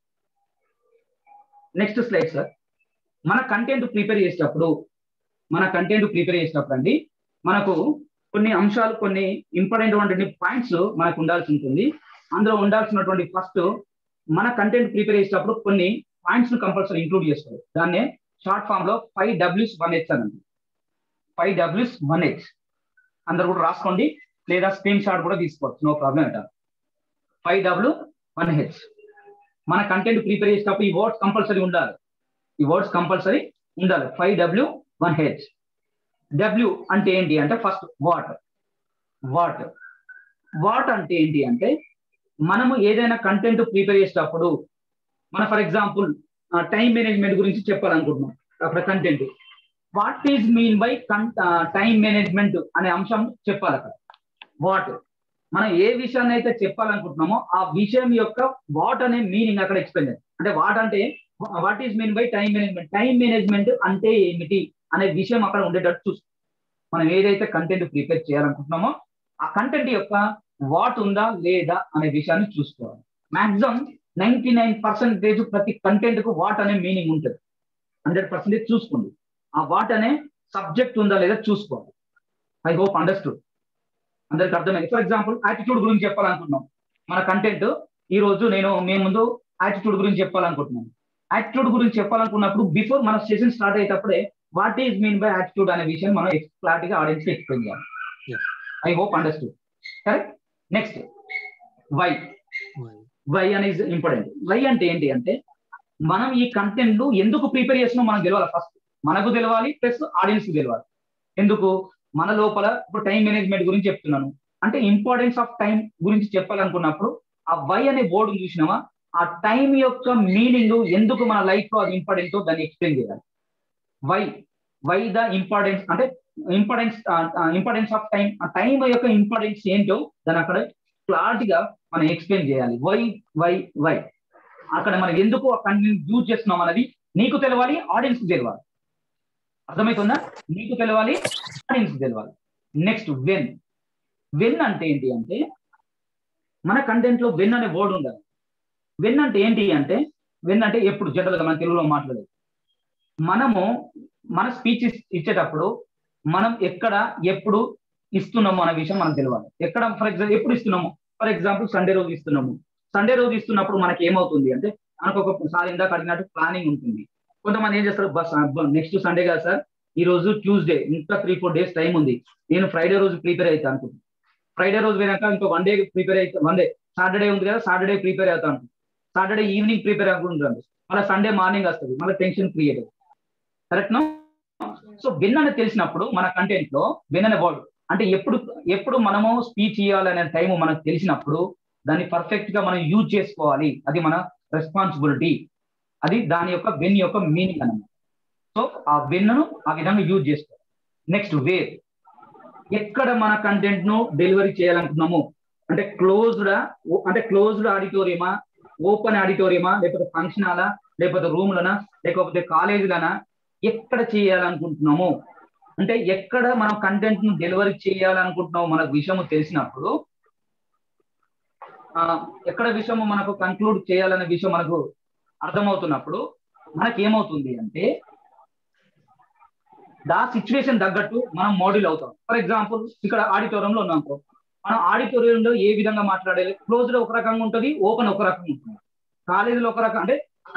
నెక్స్ట్ స్లైడ్ సార్ మన కంటెంట్ ప్రిపేర్ చేసేటప్పుడు మన కంటెంట్ ప్రిపేర్ చేసేటప్పుడు అండి మనకు కొన్ని అంశాలు కొన్ని ఇంపార్టెంట్ పాయింట్స్ మనకు ఉండాల్సి ఉంటుంది అందులో ఉండాల్సినటువంటి ఫస్ట్ మన కంటెంట్ ప్రిపేర్ చేసేటప్పుడు కొన్ని పాయింట్స్ ను కంపల్సరీ ఇంక్లూడ్ చేసుకోవాలి దాన్నే షార్ట్ ఫామ్ లో ఫైవ్ డబ్ల్యూస్ వన్ హెచ్ అనండి ఫైవ్ డబ్ల్యూస్ వన్ హెచ్ అందరు కూడా రాసుకోండి లేదా స్క్రీన్ షాట్ కూడా తీసుకోవచ్చు నో ప్రాబ్లం అంట ఫైవ్ డబ్ల్యూ వన్ హెచ్ మన కంటెంట్ ప్రిపేర్ చేసేటప్పుడు ఈ వర్డ్స్ కంపల్సరీ ఉండాలి ఈ వర్డ్స్ కంపల్సరీ ఉండాలి five W one H W అంటే ఏంటి అంటే ఫస్ట్ వాట్ వాట్ వాట్ అంటే ఏంటి అంటే మనము ఏదైనా కంటెంట్ ప్రిపేర్ చేసేటప్పుడు మన ఫర్ ఎగ్జాంపుల్ టైం మేనేజ్మెంట్ గురించి చెప్పాలనుకుంటున్నాం అక్కడ content what is mean by time management అనే అంశం చెప్పాలి అక్కడ వాట్ మనం ఏ విషయాన్ని అయితే చెప్పాలనుకుంటున్నామో ఆ విషయం యొక్క వాట్ అనే మీనింగ్ అక్కడ ఎక్స్ప్లెయిన్ చేయాలి అంటే వాట్ అంటే what is mean by time management time management అంటే ఏమిటి అనే విషయం అక్కడ ఉండేటట్టు చూస్తాం మనం ఏదైతే కంటెంట్ ప్రిపేర్ చేయాలనుకుంటున్నామో ఆ కంటెంట్ యొక్క వాట్ ఉందా లేదా అనే విషయాన్ని చూసుకోవాలి మాక్సిమం నైన్టీ నైన్ పర్సెంటేజ్ ప్రతి కంటెంట్ కు వాట్ అనే మీనింగ్ ఉంటుంది హండ్రెడ్ పర్సెంటేజ్ చూసుకోండి ఆ వాట్ అనే సబ్జెక్ట్ ఉందా లేదా చూసుకోవాలి ఐ హోప్ అండర్స్టూడ్ అందరికి అర్థమైంది ఫర్ ఎగ్జాంపుల్ యాటిట్యూడ్ గురించి చెప్పాలనుకుంటున్నాం మన కంటెంట్ ఈ రోజు నేను మీ ముందు యాటిట్యూడ్ గురించి చెప్పాలనుకుంటున్నాను యాటిట్యూడ్ గురించి చెప్పాలనుకున్నప్పుడు బిఫోర్ మన సెషన్ స్టార్ట్ అయ్యేటప్పుడే what is mean by attitude అనే విషయం మనం క్లారిటీ గా ఆడియన్స్ కి ఎక్స్ప్లెయిన్ చేయాలి Yes. I hope understood correct next why why అనేది ఇంపార్టెంట్ వై అంటే ఏంటి అంటే మనం ఈ కంటెంట్ ఎందుకు ప్రిపేర్ చేస్తున్నాం మనకు తెలియాలి ఫస్ట్ మనకు తెలవాలి ప్లస్ ఆడియన్స్ కి తెలవాలి ఎందుకు మన లోపల ఇప్పుడు టైం మేనేజ్మెంట్ గురించి చెప్తున్నాను అంటే ఇంపార్టెన్స్ ఆఫ్ టైం గురించి చెప్పాలనుకున్నప్పుడు ఆ వై అనే బోర్డు చూసినామా ఆ టైం యొక్క మీనింగ్ ఎందుకు మన లైఫ్ లో అది ఇంపార్టెంట్ దాన్ని ఎక్స్ప్లెయిన్ చేయాలి వై వై ద ఇంపార్టెన్స్ అంటే ఇంపార్టెన్స్ ఇంపార్టెన్స్ ఆఫ్ టైం ఆ టైం యొక్క ఇంపార్టెన్స్ ఏంటో దాన్ని అక్కడ క్లారిటీగా మనం ఎక్స్ప్లెయిన్ చేయాలి వై వై వై అక్కడ మనం ఎందుకు ఆ కంటెంట్ యూజ్ చేస్తున్నాం అనేది నీకు తెలవాలి ఆడియన్స్ కి తెలవాలి అర్థమవుతుందా నీకు తెలవాలి ఆడియన్స్ కి తెలవాలి నెక్స్ట్ వెన్ వెన్ అంటే ఏంటి అంటే మన కంటెంట్ లో వెన్ అనే వర్డ్ ఉండాలి వెన్ అంటే ఏంటి అంటే వెన్ అంటే ఎప్పుడు జనరల్ గా మన తెలుగులో మాట్లాడేది మనము మన స్పీచ్ ఇచ్చేటప్పుడు మనం ఎక్కడ ఎప్పుడు ఇస్తున్నాము అనే విషయం మనకు తెలియాలి ఎక్కడ ఫర్ ఎగ్జాంపుల్ ఎప్పుడు ఇస్తున్నాము ఫర్ ఎగ్జాంపుల్ సండే రోజు ఇస్తున్నాము సండే రోజు ఇస్తున్నప్పుడు మనకి ఏమవుతుంది అంటే మనకు ఒక సార్ ఇందాక అడిగినట్టు ప్లానింగ్ ఉంటుంది కొంతమంది ఏం చేస్తారు బస్ నెక్స్ట్ సండే కదా సార్ ఈ రోజు ట్యూస్డే ఇంకా త్రీ ఫోర్ డేస్ టైం ఉంది నేను ఫ్రైడే రోజు ప్రిపేర్ అవుతా అనుకుంటున్నాను ఫ్రైడే రోజు పోయినాక ఇంకో వన్ డే ప్రిపేర్ అవుతా వన్ డే సాటర్డే ఉంది కదా సాటర్డే ప్రిపేర్ అవుతాను సాటర్డే ఈవినింగ్ ప్రిపేర్ అనుకుంటాను మళ్ళీ సండే మార్నింగ్ వస్తుంది మళ్ళీ tension create correct so win అని తెలిసినప్పుడు మన కంటెంట్ లో విన్ అనే వర్డ్ అంటే ఎప్పుడు ఎప్పుడు మనము స్పీచ్ ఇవ్వాలనే టైం మనకు తెలిసినప్పుడు దాన్ని పర్ఫెక్ట్ గా మనం యూజ్ చేసుకోవాలి అది మన రెస్పాన్సిబిలిటీ అది దాని యొక్క వెన్ యొక్క మీనింగ్ అన్నమాట సో ఆ వెన్ ను ఆ విధంగా యూజ్ చేసుకోవాలి నెక్స్ట్ వే ఎక్కడ మన కంటెంట్ ను డెలివరీ చేయాలనుకున్నాము అంటే క్లోజ్డ్ అంటే క్లోజ్డ్ ఆడిటోరియమా ఓపెన్ ఆడిటోరియమా లేకపోతే ఫంక్షన్ హాలా లేకపోతే రూమ్లనా లేకపోతే కాలేజీలనా ఎక్కడ చేయాలనుకుంటున్నాము అంటే ఎక్కడ మనం కంటెంట్ ను డెలివరీ చేయాలనుకుంటున్నాము మనకు విషయం తెలిసినప్పుడు ఎక్కడ విషయం మనకు కన్క్లూడ్ చేయాలనే విషయం మనకు అర్థమవుతున్నప్పుడు మనకి ఏమవుతుంది అంటే దా సిచ్యువేషన్ తగ్గట్టు మనం మోడల్ అవుతాం ఫర్ ఎగ్జాంపుల్ ఇక్కడ ఆడిటోరియంలో ఉన్నాం మనం ఆడిటోరియంలో ఏ విధంగా మాట్లాడాలి క్లోజ్డ్ ఒక రకంగా ఉంటుంది ఓపెన్ ఒక రకంగా ఉంటుంది కాలేజీలో ఒక రకం అంటే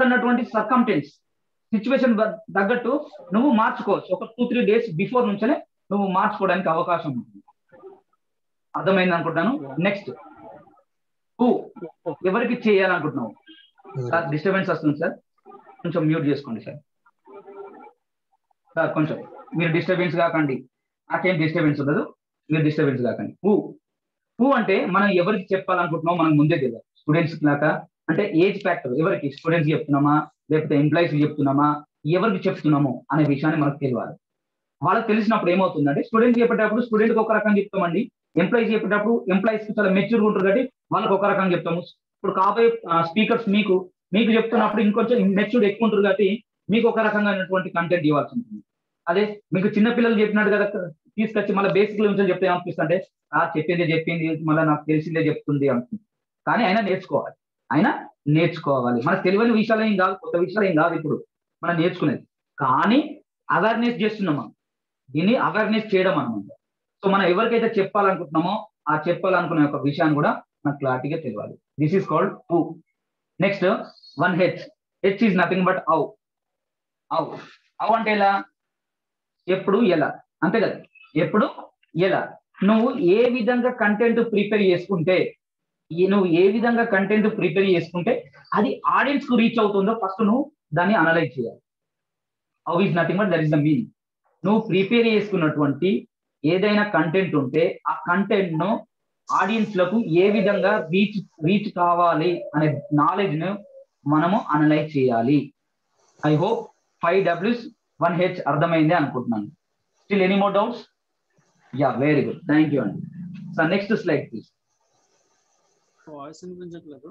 అక్కడ ఉన్నటువంటి సర్కంటెన్స్ సిచ్యువేషన్ తగ్గట్టు నువ్వు మార్చుకోవచ్చు ఒక టూ త్రీ డేస్ బిఫోర్ నుంచే నువ్వు మార్చుకోవడానికి అవకాశం ఉంటుంది అర్థమైంది అనుకుంటాను నెక్స్ట్ హూ ఎవరికి చేయాలనుకుంటున్నావు సార్ డిస్టర్బెన్స్ వస్తుంది సార్ కొంచెం మ్యూట్ చేసుకోండి సార్ సార్ కొంచెం మీరు డిస్టర్బెన్స్ కాకండి నాకేం డిస్టర్బెన్స్ ఉండదు మీరు డిస్టర్బెన్స్ కాకండి హూ హూ అంటే మనం ఎవరికి చెప్పాలనుకుంటున్నాం మనకు ముందే తెలియదు స్టూడెంట్స్ లాక అంటే ఏజ్ ఫ్యాక్టర్ ఎవరికి స్టూడెంట్స్ చెప్తున్నామా లేకపోతే ఎంప్లాయీస్ చెప్తున్నామా ఎవరికి చెప్తున్నామో అనే విషయాన్ని మనకు తెలియాలి వాళ్ళకి తెలిసినప్పుడు ఏమవుతుందంటే స్టూడెంట్ చెప్పేటప్పుడు స్టూడెంట్ ఒక రకంగా చెప్తామండి ఎంప్లాయీస్ చెప్పేటప్పుడు ఎంప్లాయీస్ చాలా మెచ్యూర్గా ఉంటారు కాబట్టి వాళ్ళకి ఒక రకంగా చెప్తాము ఇప్పుడు కాబోయే స్పీకర్స్ మీకు మీకు చెప్తున్నప్పుడు ఇంకొంచెం మెచ్యూర్డ్ ఎక్కువ ఉంటారు కాబట్టి మీకు ఒక రకంగా కంటెంట్ ఇవ్వాల్సి ఉంటుంది అదే మీకు చిన్న పిల్లలు చెప్పినట్టు కదా తీసుకొచ్చి మళ్ళీ బేసిక్ నుంచి చెప్తే ఏమనిపిస్తుంటే ఆ చెప్పింది చెప్పింది మళ్ళీ నాకు తెలిసిందే చెప్తుంది అంటుంది కానీ అయినా నేర్చుకోవాలి అయినా నేర్చుకోవాలి మనకు తెలియని విషయాలు ఏం కాదు కొత్త విషయాలు ఏం కాదు ఇప్పుడు మనం నేర్చుకునేది కానీ అవేర్నెస్ చేస్తున్నాం మనం దీన్ని అవేర్నెస్ చేయడం అనమాట సో మనం ఎవరికైతే చెప్పాలనుకుంటున్నామో ఆ చెప్పాలనుకునే ఒక విషయాన్ని కూడా మనకు క్లారిటీగా తెలియాలి this is called who next one H H is nothing but how how ఔ అంటే ఎలా ఎప్పుడు ఎలా అంతే కదా ఎప్పుడు ఎలా నువ్వు ఏ విధంగా కంటెంట్ ప్రిపేర్ చేసుకుంటే ఈ నువ్వు ఏ విధంగా కంటెంట్ ప్రిపేర్ చేసుకుంటే అది ఆడియన్స్ కు రీచ్ అవుతుందో ఫస్ట్ నువ్వు దాన్ని అనలైజ్ చేయాలి how is nothing but that is the meaning నువ్వు ప్రిపేర్ చేసుకున్నటువంటి ఏదైనా కంటెంట్ ఉంటే ఆ కంటెంట్ ను ఆడియన్స్ లకు ఏ విధంగా రీచ్ రీచ్ కావాలి అనే నాలెడ్జ్ ను మనము అనలైజ్ చేయాలి ఐ హోప్ ఫైవ్ డబ్ల్యూస్ వన్ హెచ్ అర్థమైంది అనుకుంటున్నాను still any more doubts yeah very good thank you అండి sir next slide please voice వినిపించట్లేదు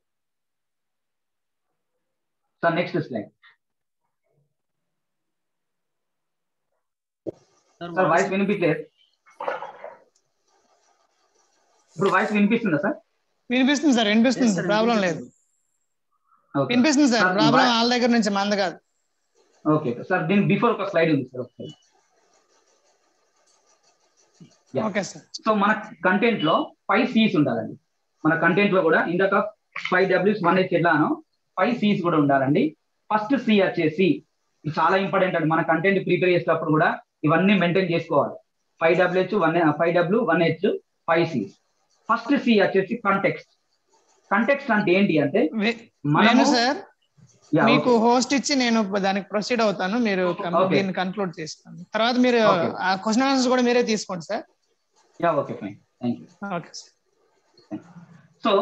sir next slide sir sir voice voice వినిపించలేదు ఇప్పుడు వాయిస్ వినిపిస్తుందా సార్ వినిపిస్తుంది సార్ వినిపిస్తుంది సార్ ప్రాబ్లం లేదు వినిపించట్లేదు. ఓకే వినిపిస్తుంది సార్ సార్, ప్రాబ్లం వా- వాళ్ళ దగ్గర నుంచి మంద కాదు ఓకే సార్ దీనికి బిఫోర్ ఒక స్లైడ్ ఉంది సార్ ఒకసారి Yeah. ఓకే సార్ సో మన కంటెంట్ లో ఫైవ్ సీస్ ఉండాలండి మన కంటెంట్ లో కూడా ఇందాక ఫైవ్ డబ్ల్యూస్ వన్ హెచ్ ఎట్లానో ఫైవ్ సీస్ కూడా ఉండాలండి ఫస్ట్ సి వచ్చేసి ఇది చాలా ఇంపార్టెంట్ అండి మన కంటెంట్ ప్రిపేర్ చేసేటప్పుడు కూడా ఇవన్నీ మెయింటైన్ చేసుకోవాలి five WH one five W one H five Cs first C వచ్చేసి కంటెక్స్ట్ కంటెక్స్ట్ అంటే ఏంటి అంటే వే- మనము వేణు సార్ Yeah, మీకు okay. హోస్ట్ ఇచ్చి నేను దానికి ప్రొసీడ్ అవుతాను మీరు కం- Okay. దీన్ని కన్క్లూడ్ చేస్తాను తర్వాత మీరు Okay. ఆ క్వశ్చన్ ఆన్సర్స్ కూడా మీరే తీసుకోండి sir yeah okay fine thank you okay sir so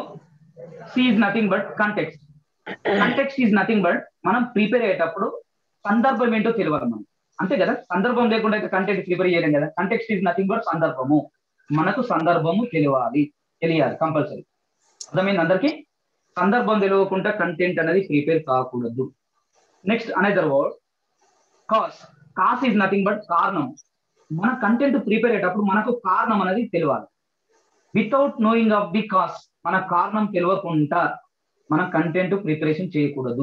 C is nothing but context context is nothing but మనం ప్రిపేర్ అయ్యేటప్పుడు సందర్భం ఏంటో తెలియాలి మనం అంతే కదా సందర్భం లేకుండా అయితే కంటెంట్ ప్రిపేర్ చేయలేం కదా కంటెక్స్ట్ ఈజ్ నథింగ్ బట్ సందర్భము మనకు సందర్భము తెలియాలి తెలియాలి కంపల్సరీ అర్థమైంది అందరికి సందర్భం తెలియకుండా కంటెంట్ అనేది ప్రిపేర్ కాకూడదు next another word cause cause is nothing but కారణం మన కంటెంట్ ప్రిపేర్ అయ్యేటప్పుడు మనకు కారణం అనేది తెలియాలి without knowing of the cause మన కారణం తెలియకుండా మన కంటెంట్ ప్రిపరేషన్ చేయకూడదు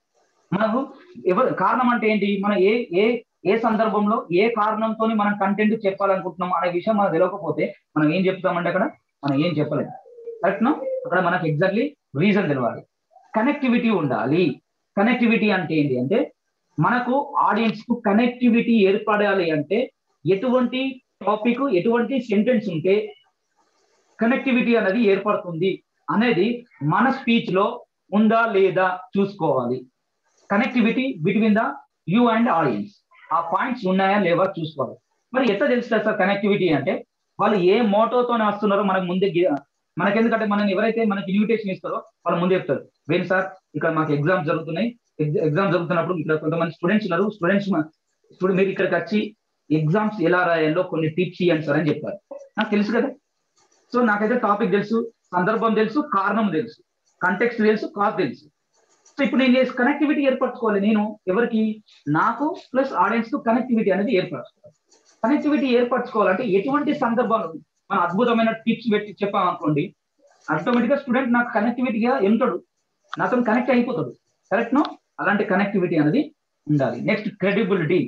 మనకు ఎవరు కారణం అంటే ఏంటి మనం ఏ ఏ ఏ సందర్భంలో ఏ కారణంతో మనం కంటెంట్ చెప్పాలనుకుంటున్నాం అనే విషయం మనకు తెలియకపోతే మనం ఏం చెప్తామంటే అక్కడ మనం ఏం చెప్పలేము కరెక్ట్ అక్కడ మనకు ఎగ్జాక్ట్లీ రీజన్ తెలియాలి కనెక్టివిటీ ఉండాలి కనెక్టివిటీ అంటే ఏంటి అంటే మనకు ఆడియన్స్ కు కనెక్టివిటీ ఏర్పడాలి అంటే ఎటువంటి టాపిక్ ఎటువంటి సెంటెన్స్ ఉంటే కనెక్టివిటీ అనేది ఏర్పడుతుంది అనేది మన స్పీచ్ లో ఉందా లేదా చూసుకోవాలి connectivity between the you and audience ఆ పాయింట్స్ ఉన్నాయా లేవా చూసుకోవాలి మరి ఎట్లా తెలుస్తుంది సార్ కనెక్టివిటీ అంటే వాళ్ళు ఏ మోటోతోనే వస్తున్నారో మనకు ముందే గి- మనకెందుకంటే మనం ఎవరైతే మనకి ఇన్విటేషన్ ఇస్తారో వాళ్ళు ముందే చెప్తారు వేణు సార్ ఇక్కడ మాకు ఎగ్జామ్స్ జరుగుతున్నాయి ఎగ్జామ్ జరుగుతున్నప్పుడు ఇక్కడ కొంతమంది స్టూడెంట్స్ ఉన్నారు స్టూడెంట్స్ స్టూడెంట్ మీరు ఇక్కడికి వచ్చి ఎగ్జామ్స్ ఎలా రాయాలో కొన్ని టిప్స్ ఇవ్వండి సార్ అని చెప్పారు నాకు తెలుసు కదా సో నాకైతే టాపిక్ తెలుసు సందర్భం తెలుసు కారణం తెలుసు కంటెక్స్ట్ తెలుసు కాజ్ తెలుసు సో ఇప్పుడు నేను చేసి కనెక్టివిటీ ఏర్పరచుకోవాలి నేను ఎవరికి నాకు ప్లస్ ఆడియన్స్ కు కనెక్టివిటీ అనేది ఏర్పరచుకోవాలి కనెక్టివిటీ ఏర్పరచుకోవాలంటే ఎటువంటి సందర్భాలు మనం అద్భుతమైన టిప్స్ పెట్టి చెప్పామనుకోండి ఆటోమేటిక్ గా స్టూడెంట్ నాకు కనెక్టివిటీగా ఎంటాడు నాతో కనెక్ట్ అయిపోతాడు కరెక్ట్ నో అలాంటి కనెక్టివిటీ అనేది ఉండాలి నెక్స్ట్ క్రెడిబిలిటీ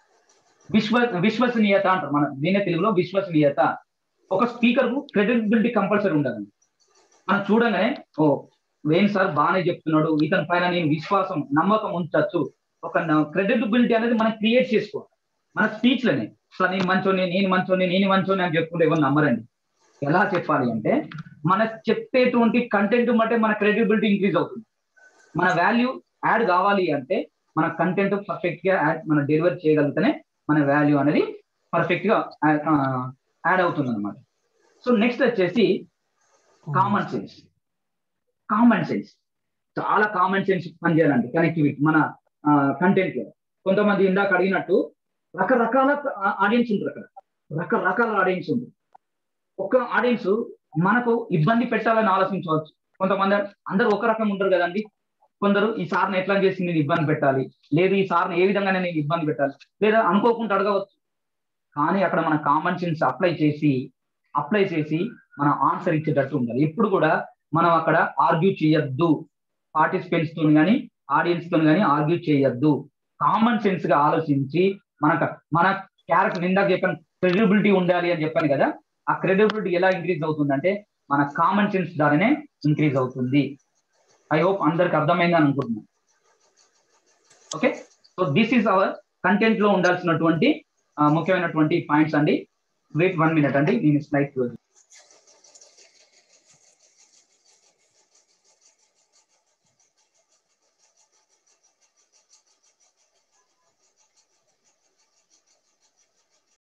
విశ్వ విశ్వసనీయత అంటారు మన దీనే తెలుగులో విశ్వసనీయత ఒక స్పీకర్ కు క్రెడిబిలిటీ కంపల్సరీ ఉండాలండి మనం చూడగానే ఓ వేణు సార్ బాగానే చెప్తున్నాడు ఇతని పైన నేను విశ్వాసం నమ్మకం ఉంచచ్చు ఒక క్రెడిటబిలిటీ అనేది మనం క్రియేట్ చేసుకోవాలి మన స్పీచ్ లోనే అసలు నేను మంచోని నేను మంచోని నేను మంచోని అని చెప్పుకుంటే ఎవరు నమ్మరండి ఎలా చెప్పాలి అంటే మన చెప్పేటువంటి కంటెంట్ బట్టే మన క్రెడిబిలిటీ ఇంక్రీజ్ అవుతుంది మన వాల్యూ యాడ్ కావాలి అంటే మన కంటెంట్ పర్ఫెక్ట్ గా యాడ్ మన డెలివరీ చేయగలిగితేనే మన వాల్యూ అనేది పర్ఫెక్ట్ గా యాడ్ అవుతుంది అనమాట సో నెక్స్ట్ వచ్చేసి కామన్ సెన్స్ కామన్ సెన్స్ చాలా కామన్ సెన్స్ పనిచేయాలండి కనెక్టివిటీ మన కంటెంట్ లో కొంతమంది ఇందాక అడిగినట్టు రకరకాల ఆడియన్స్ ఉంటారు అక్కడ రకరకాల ఆడియన్స్ ఉంటుంది ఒక ఆడియన్స్ మనకు ఇబ్బంది పెట్టాలని ఆలోచించవచ్చు కొంతమంది అందరూ ఒక రకం ఉంటారు కదండి కొందరు ఈ సార్ని ఎట్లా చేసి నేను ఇబ్బంది పెట్టాలి లేదు ఈ సార్ని ఏ విధంగా నేను ఇబ్బంది పెట్టాలి లేదా అనుకోకుండా అడగవచ్చు కానీ అక్కడ మన కామన్ సెన్స్ అప్లై చేసి అప్లై చేసి మన ఆన్సర్ ఇచ్చేటట్టు ఉండాలి ఎప్పుడు కూడా మనం అక్కడ ఆర్గ్యూ చేయొద్దు పార్టిసిపెంట్స్ తో కానీ ఆడియన్స్ తో కానీ ఆర్గ్యూ చేయొద్దు కామన్ సెన్స్ గా ఆలోచించి మనకు మన క్యారెక్టర్ ఇందాక చెప్పాను క్రెడిబిలిటీ ఉండాలి అని చెప్పాను కదా ఆ క్రెడిబిలిటీ ఎలా ఇంక్రీజ్ అవుతుందంటే మన కామన్ సెన్స్ ద్వారానే ఇంక్రీజ్ అవుతుంది ఐ హోప్ అందరికి అర్థమైందని అనుకుంటున్నాను okay so this is our content లో ఉండాల్సినటువంటి ముఖ్యమైనటువంటి పాయింట్స్ అండి వెయిట్ వన్ మినిట్ అండి నేను స్లైడ్ క్లోజ్